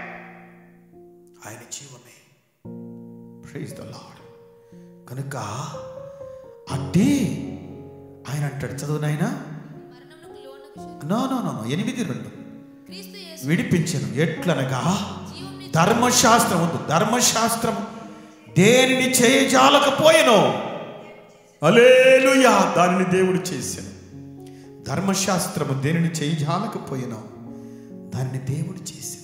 ఆయన జీవమే ప్రైజ్ ద లార్డ్ కనుక అడ్డే ఆయన అంటాడు చదువు నాయన మరణమునకు లోనకు నో నో నో నో ఎనిమిది రెండు క్రీస్తు యేసు విడిపించను ఎట్లనగా జీవముని ధర్మశాస్త్రం ఉంది ధర్మశాస్త్రం దేనిని చేయజాలకపోయెను అలేలుయా దానిని దేవుడు చేశాను ధర్మశాస్త్రము దేనిని చేయజాలకపోయెను దానిని దేవుడు చేశాను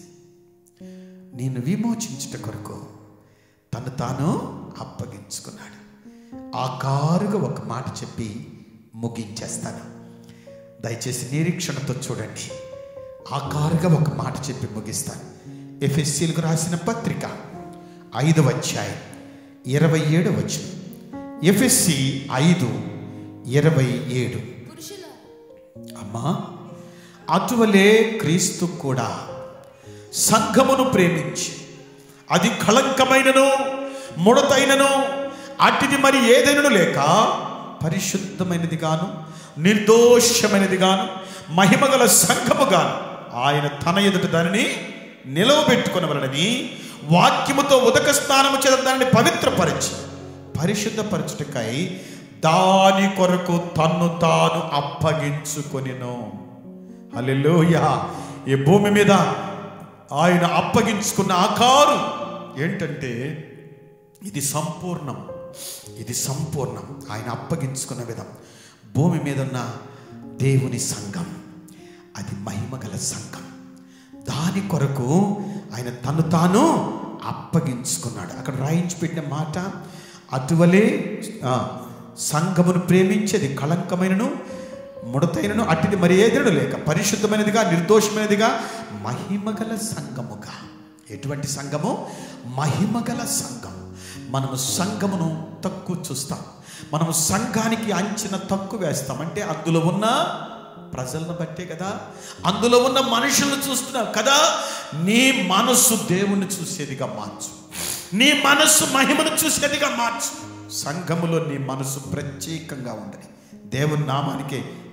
నేను విమోచించుట కొరకు తను తాను అప్పగించుకున్నాడు ఆ కారుగా ఒక మాట చెప్పి ముగించేస్తాను దయచేసి నిరీక్షణతో చూడండి ఆ కారుగా ఒక మాట చెప్పి ముగిస్తాను ఎఫ్ఎస్సీలకు రాసిన పత్రిక ఐదవ అధ్యాయం ఇరవై ఏడు వచ్చిన ఎఫ్ఎస్సి ఐదు ఇరవై ఏడు పురుషుల అమ్మా అటువలే క్రీస్తు కూడా సంఘమును ప్రేమించి అది కళంకమైనను ముడతైనను అటిది మరి ఏదైనను లేక పరిశుద్ధమైనది గాను నిర్దోషమైనది గాను మహిమగల సంఘము గాను ఆయన తన ఎదుట దానిని నిలవబెట్టుకునవలనని వాక్యముతో ఉదక స్నానము చేత దానిని పవిత్రపరిచి పరిశుద్ధపరచుటకై దాని కొరకు తన్ను తాను అప్పగించుకొనిను హల్లెలూయా ఈ భూమి మీద ఆయన అప్పగించుకున్న ఆకారు ఏంటంటే ఇది సంపూర్ణం ఇది సంపూర్ణం ఆయన అప్పగించుకున్న విధం భూమి మీద ఉన్న దేవుని సంఘం అది మహిమగల సంఘం దాని కొరకు ఆయన తను తాను అప్పగించుకున్నాడు అక్కడ రాయించి పెట్టిన మాట అటువలే ఆ, సంఘమును ప్రేమించేది కళంకమైనను ముడతైనను అట్టిది మరి ఏదైనా లేక పరిశుద్ధమైనదిగా నిర్దోషమైనదిగా మహిమగల సంఘముగా ఎటువంటి సంఘము మహిమగల సంఘం మనము సంఘమును తక్కువ చూస్తాం మనము సంఘానికి అంచిన తక్కువ వేస్తాం అంటే అందులో ఉన్న ప్రజలను బట్టే కదా అందులో ఉన్న మనుషులను చూస్తున్నావు కదా నీ మనస్సు దేవుణ్ణి చూసేదిగా మార్చు నీ మనస్సు మహిమను చూసేదిగా మార్చు సంఘములో నీ మనస్సు ప్రత్యేకంగా ఉండని దేవుని నామానికి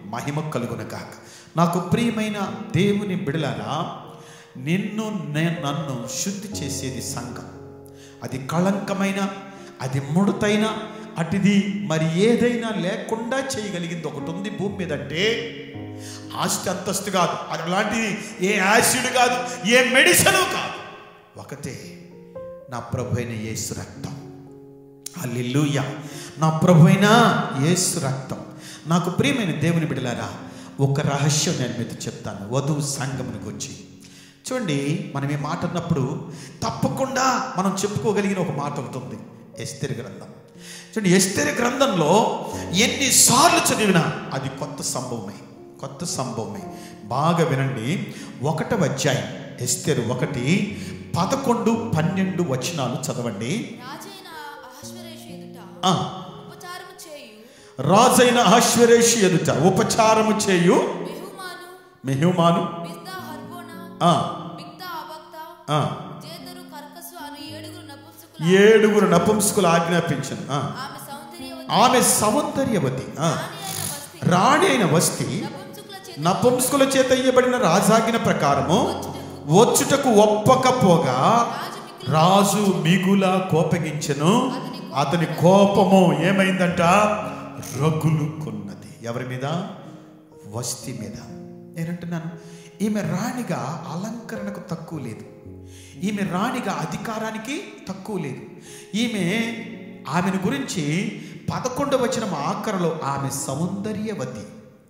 మహిమ కలుగును కాక నాకు ప్రియమైన దేవుని బిడలారా నిన్ను నే- నన్ను శుద్ధి చేసేది సంఘం అది కళంకమైన అది ముడతైన అటుది మరి ఏదైనా లేకుండా చేయగలిగింది ఒకటి ఉంది భూమి మీద అంటే ఆస్తి అంతస్తు కాదు అది అలాంటిది ఏ యాసిడ్ కాదు ఏ మెడిసిన్ కాదు ఒకటే నా ప్రభు అయిన యేసు రక్తం అల్లెలుయ నా ప్రభు అయిన యేసు రక్తం నాకు ప్రియమైన దేవుని బిడలారా ఒక రహస్యం నేను మీతో చెప్తాను వధువు సంఘమునికి వచ్చి చూడండి మనం ఈ మాట అన్నప్పుడు తప్పకుండా మనం చెప్పుకోగలిగిన ఒక మాట ఒకటి ఉంది ఎస్తెరి గ్రంథం చూడండి ఎస్తెరి గ్రంథంలో ఎన్నిసార్లు చదివినా అది కొత్త సంభవమే కొత్త సంభవమే బాగా వినండి ఒకటవ అధ్యాయం ఎస్తెరు ఒకటి పదకొండు పన్నెండు వచనాలు చదవండి రాజైన అహశ్వరేషు ఎదుట ఆ, ఉపచారము చేయు రాజైన అహశ్వరేషి ఎదుట ఉపచారము చేయు మెహుమాను మెహుమాను బిజ్దా హర్బోనా ఆ, బిగ్దా అబక్తా ఆ, జేతరు కర్కసు అను ఏడుగురు నపుంసకుల ఏడుగురు నపుంసకులు ఆజ్ఞాపించను ఆ, ఆమె సౌందర్యవతి ఆమె సౌందర్యవతి ఆ, రాణి అయిన వస్తి రాణి అయిన వస్తి నపుంసకుల చేత నపుంసకుల చేత ఇయ్యబడిన రాజాజ్ఞ ప్రకారము వచ్చుటకు ఒప్పకపోగా రాజు మిక్కిలి రాజు మిగుల కోపగించెను అతని కోపము ఏమైందంట రగులు కొన్నది ఎవరి మీద వస్తి మీద నేనంటున్నాను ఈమె రాణిగా అలంకరణకు తక్కువ లేదు ఈమె రాణిగా అధికారానికి తక్కువ లేదు ఈమె ఆమెను గురించి పదకొండు వచ్చిన ఆఖరలో ఆమె సౌందర్యవతి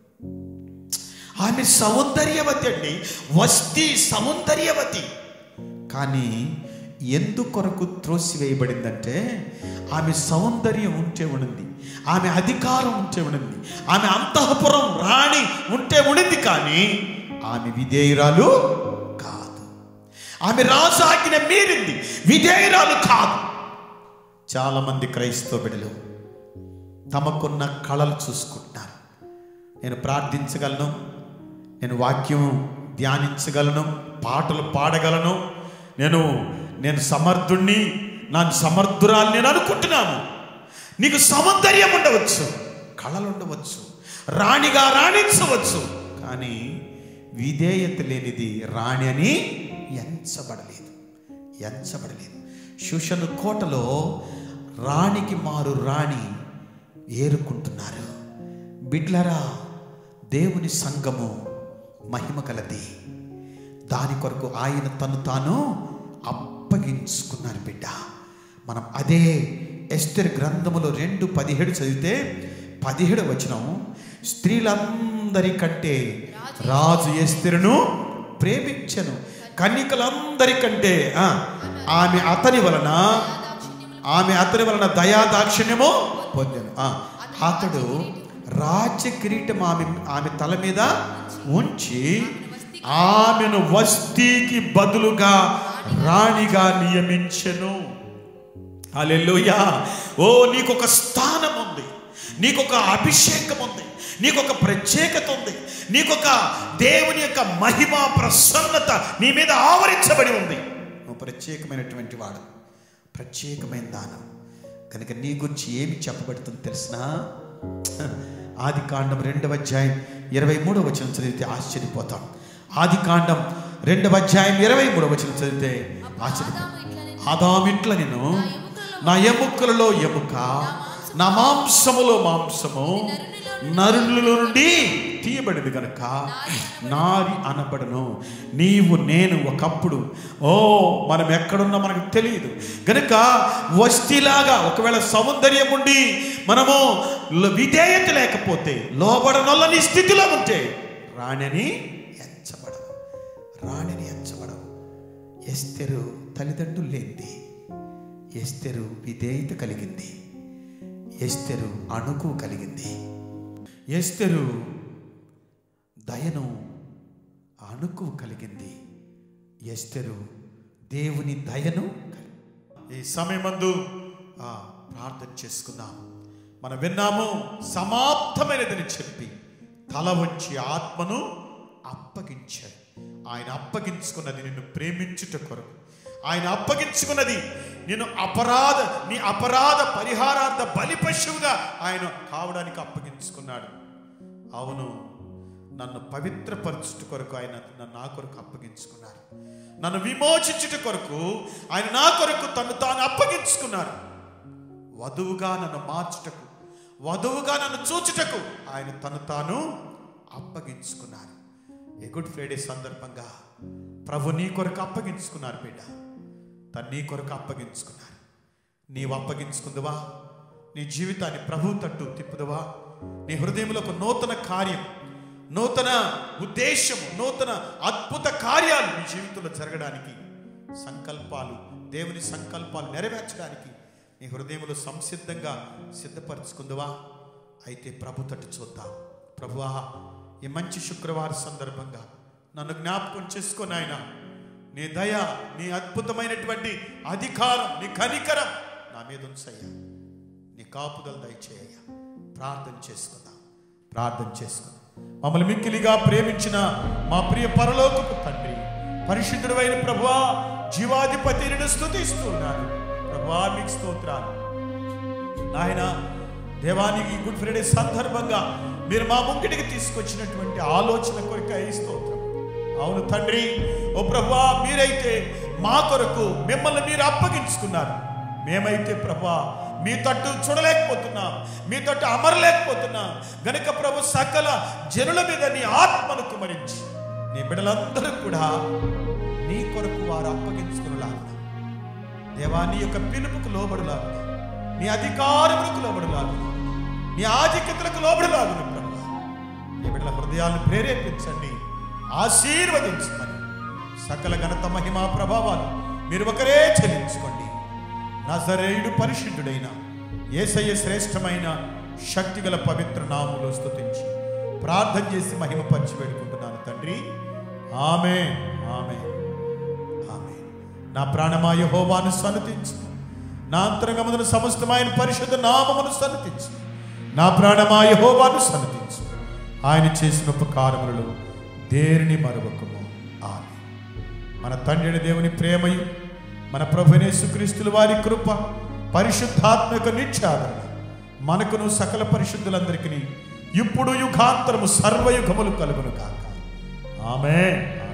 ఆమె సౌందర్యవతి అండి వస్తి సౌందర్యవతి కానీ ఎందుకొరకు త్రోసివేయబడిందంటే ఆమె సౌందర్యం ఉంటే ఉండింది ఆమె అధికారం ఉంటే ఉండింది ఆమె అంతఃపురం రాణి ఉంటే ఉండింది కానీ ఆమె విధేయురాలు కాదు ఆమె రాజు ఆజ్ఞ మీరింది విధేయురాలు కాదు చాలామంది క్రైస్తవ బిడ్డలు తమకున్న కళలు చూసుకుంటున్నారు నేను ప్రార్థించగలను నేను వాక్యం ధ్యానించగలను పాటలు పాడగలను నేను నేను సమర్థుణ్ణి ನಾನು సమర్థురాలు నేను అనుకుంటున్నాను నీకు సౌందర్యం ఉండవచ్చు కళలు ఉండవచ్చు రాణిగా రాణించవచ్చు కానీ విధేయత లేనిది రాణి అని ఎంచబడలేదు ఎంచబడలేదు శుషను కోటలో రాణికి మారు రాణి ఏరుకుంటున్నారు బిడ్లరా దేవుని సంఘము మహిమ కలది దాని కొరకు ఆయన తను తాను అప్పగించుకున్నారు బిడ్డ మనం అదే ఎస్తర్ గ్రంథములో రెండు పదిహేడు చదివితే పదిహేడు వచనం స్త్రీలందరికంటే రాజు ఎస్తెరును ప్రేమించను కన్నికలందరికంటే ఆ, ఆమె అతని వలన ఆమె అతని వలన దయా దాక్షిణ్యము పొందాను ఆ, అతడు రాజ్య కిరీటం ఆమె ఆమె తల మీద ఉంచి ఆమెను వస్తీకి బదులుగా రాణిగా నియమించెను హల్లెలూయా ఓ నీకు ఒక స్థానం ఉంది నీకు ఒక అభిషేకం ఉంది నీకు ఒక ప్రత్యేకత ఉంది నీకు ఒక దేవుని యొక్క మహిమ ప్రసన్నత నీ మీద ఆవరించబడి ఉంది నువ్వు ప్రత్యేకమైనటువంటి వాడు ప్రత్యేకమైన దానం కనుక నీ గురించి ఏమి చెప్పబడుతుంది తెలిసినా ఆది కాండం రెండవ అధ్యాయం ఇరవై మూడవ వచనం చదివితే ఆశ్చర్యపోతాం ఆది కాండం రెండవ అధ్యాయం ఇరవై మూడవ వచనం చదివితే ఆశ్చర్యపోతాం ఆదాము ఇట్లనే ఆదామిట్ల నేను నా ఎముకలలో ఎముక నా మాంసములో మాంసము నరులలో నుండి తీయబడింది కనుక నారి అనబడను నీవు నేను ఒకప్పుడు ఓ మనం ఎక్కడున్నా మనకు తెలియదు గనుక వస్తిలాగా ఒకవేళ సౌందర్యం ఉండి మనము ల- విధేయత లేకపోతే లోబడనొల్లని స్థితిలో ఉంటే రాణిని ఎంచబడవు రాణిని ఎంచబడవు ఎస్తెరు తల్లిదండ్రులు లేనిది ఎస్తెరు విధేయత కలిగింది ఎస్తెరు అణుకు కలిగింది ఎస్తెరు దయను అణుకు కలిగింది ఎస్తెరు దేవుని దయను కలిగి- ఈ సమయమందు ఆ, ప్రార్థన చేసుకుందాం మనం విన్నాము సమాప్తమైనదని చెప్పి తల వంచి ఆత్మను అప్పగించాడు ఆయన అప్పగించుకున్నది నిన్ను ప్రేమించుట కొరకు ఆయన అప్పగించుకున్నది నేను అపరాధ నీ అపరాధ పరిహారార్థ బలి పశువుగా ఆయన కావడానికి అప్పగించుకున్నాడు అవును నన్ను పవిత్రపరచుట కొరకు ఆయన నన్ను నా కొరకు అప్పగించుకున్నారు నన్ను విమోచించుట కొరకు ఆయన నా కొరకు తను తాను అప్పగించుకున్నారు వధువుగా నన్ను మార్చుటకు వధువుగా నన్ను చూచుటకు ఆయన తను తాను అప్పగించుకున్నారు ఈ గుడ్ ఫ్రైడే సందర్భంగా ప్రభు నీ కొరకు అప్పగించుకున్నారు బిడ్డ తను నీ కొరకు అప్పగించుకున్నారు నీవు అప్పగించుకుందువా నీ జీవితాన్ని ప్రభు తట్టు తిప్పుదువా నీ హృదయంలో ఒక నూతన కార్యం నూతన ఉద్దేశం నూతన అద్భుత కార్యాలు నీ జీవితంలో జరగడానికి సంకల్పాలు దేవుని సంకల్పాలు నెరవేర్చడానికి నీ హృదయంలో సంసిద్ధంగా సిద్ధపరచుకుందువా అయితే ప్రభు తట్టు చూద్దాం ప్రభువా ఈ మంచి శుక్రవారం సందర్భంగా నన్ను జ్ఞాపకం చేసుకొని ఆయన నీ దయ నీ అద్భుతమైనటువంటి అధికారం నీ కనికరం నా మీద ఉంచయ్యా నీ కాపుదల దయచేయ్యా ప్రార్థన చేసుకుందాం ప్రార్థన చేసుకుందాం మమ్మల్ని మిక్కిలిగా ప్రేమించిన మా ప్రియ పరలోకపు తండ్రి పరిశుద్ధుడైన ప్రభువా జీవాధిపతి నిన్ను స్తుతిస్తూ ఉన్నాను ప్రభువా మీకు స్తోత్రాలు నాయన దేవానికి ఈ గుడ్ ఫ్రైడే సందర్భంగా మీరు మా ముంగిటికి తీసుకొచ్చినటువంటి ఆలోచన కొరకు స్తోత్రం అవును తండ్రి ఓ ప్రభా మీరైతే మా కొరకు మిమ్మల్ని మీరు అప్పగించుకున్నారు మేమైతే ప్రభా మీ తట్టు చూడలేకపోతున్నాం మీ తట్టు అమరలేకపోతున్నాం గనుక ప్రభు సకల జనుల మీద నీ ఆత్మను కుమరించి నీ బిడ్డలందరూ కూడా నీ కొరకు వారు అప్పగించుకునేలాగా దేవా నీ యొక్క పిలుపుకు లోబడులాగు నీ అధికారములకు లోబడులాగు నీ ఆధిక్యతలకు లోబడులాగు ప్రభు నీ బిడ్డల హృదయాలను ప్రేరేపించండి ఆశీర్వదించమని సకల ఘనత మహిమా ప్రభావాలు మీరు ఒకరే చెల్లించుకోండి నజరేయుడు పరిశుద్ధుడైన ఏసయ్య శ్రేష్టమైన శక్తిగల పవిత్ర నాములో స్తుతించి ప్రార్థన చేసి మహిమ పంచి వేడుకుంటున్నాను తండ్రి ఆమె ఆమె ఆమె నా ప్రాణమా యెహోవాను సన్నతించు నా అంతరంగమును సమస్తమైన పరిశుద్ధ నామమును సన్నతించు నా ప్రాణమా యెహోవాను సన్నతించు ఆయన చేసిన ఉపకారములలో దేనిని మరొకము ఆమె మన తండ్రి దేవుని ప్రేమయు మన ప్రభునేసు క్రీస్తుల వారి కృప పరిశుద్ధాత్మక నిత్యాదరణ మనకును సకల పరిశుద్ధులందరికీ ఇప్పుడు యుగాంతరము సర్వయుగములు కలుగును కాక ఆమె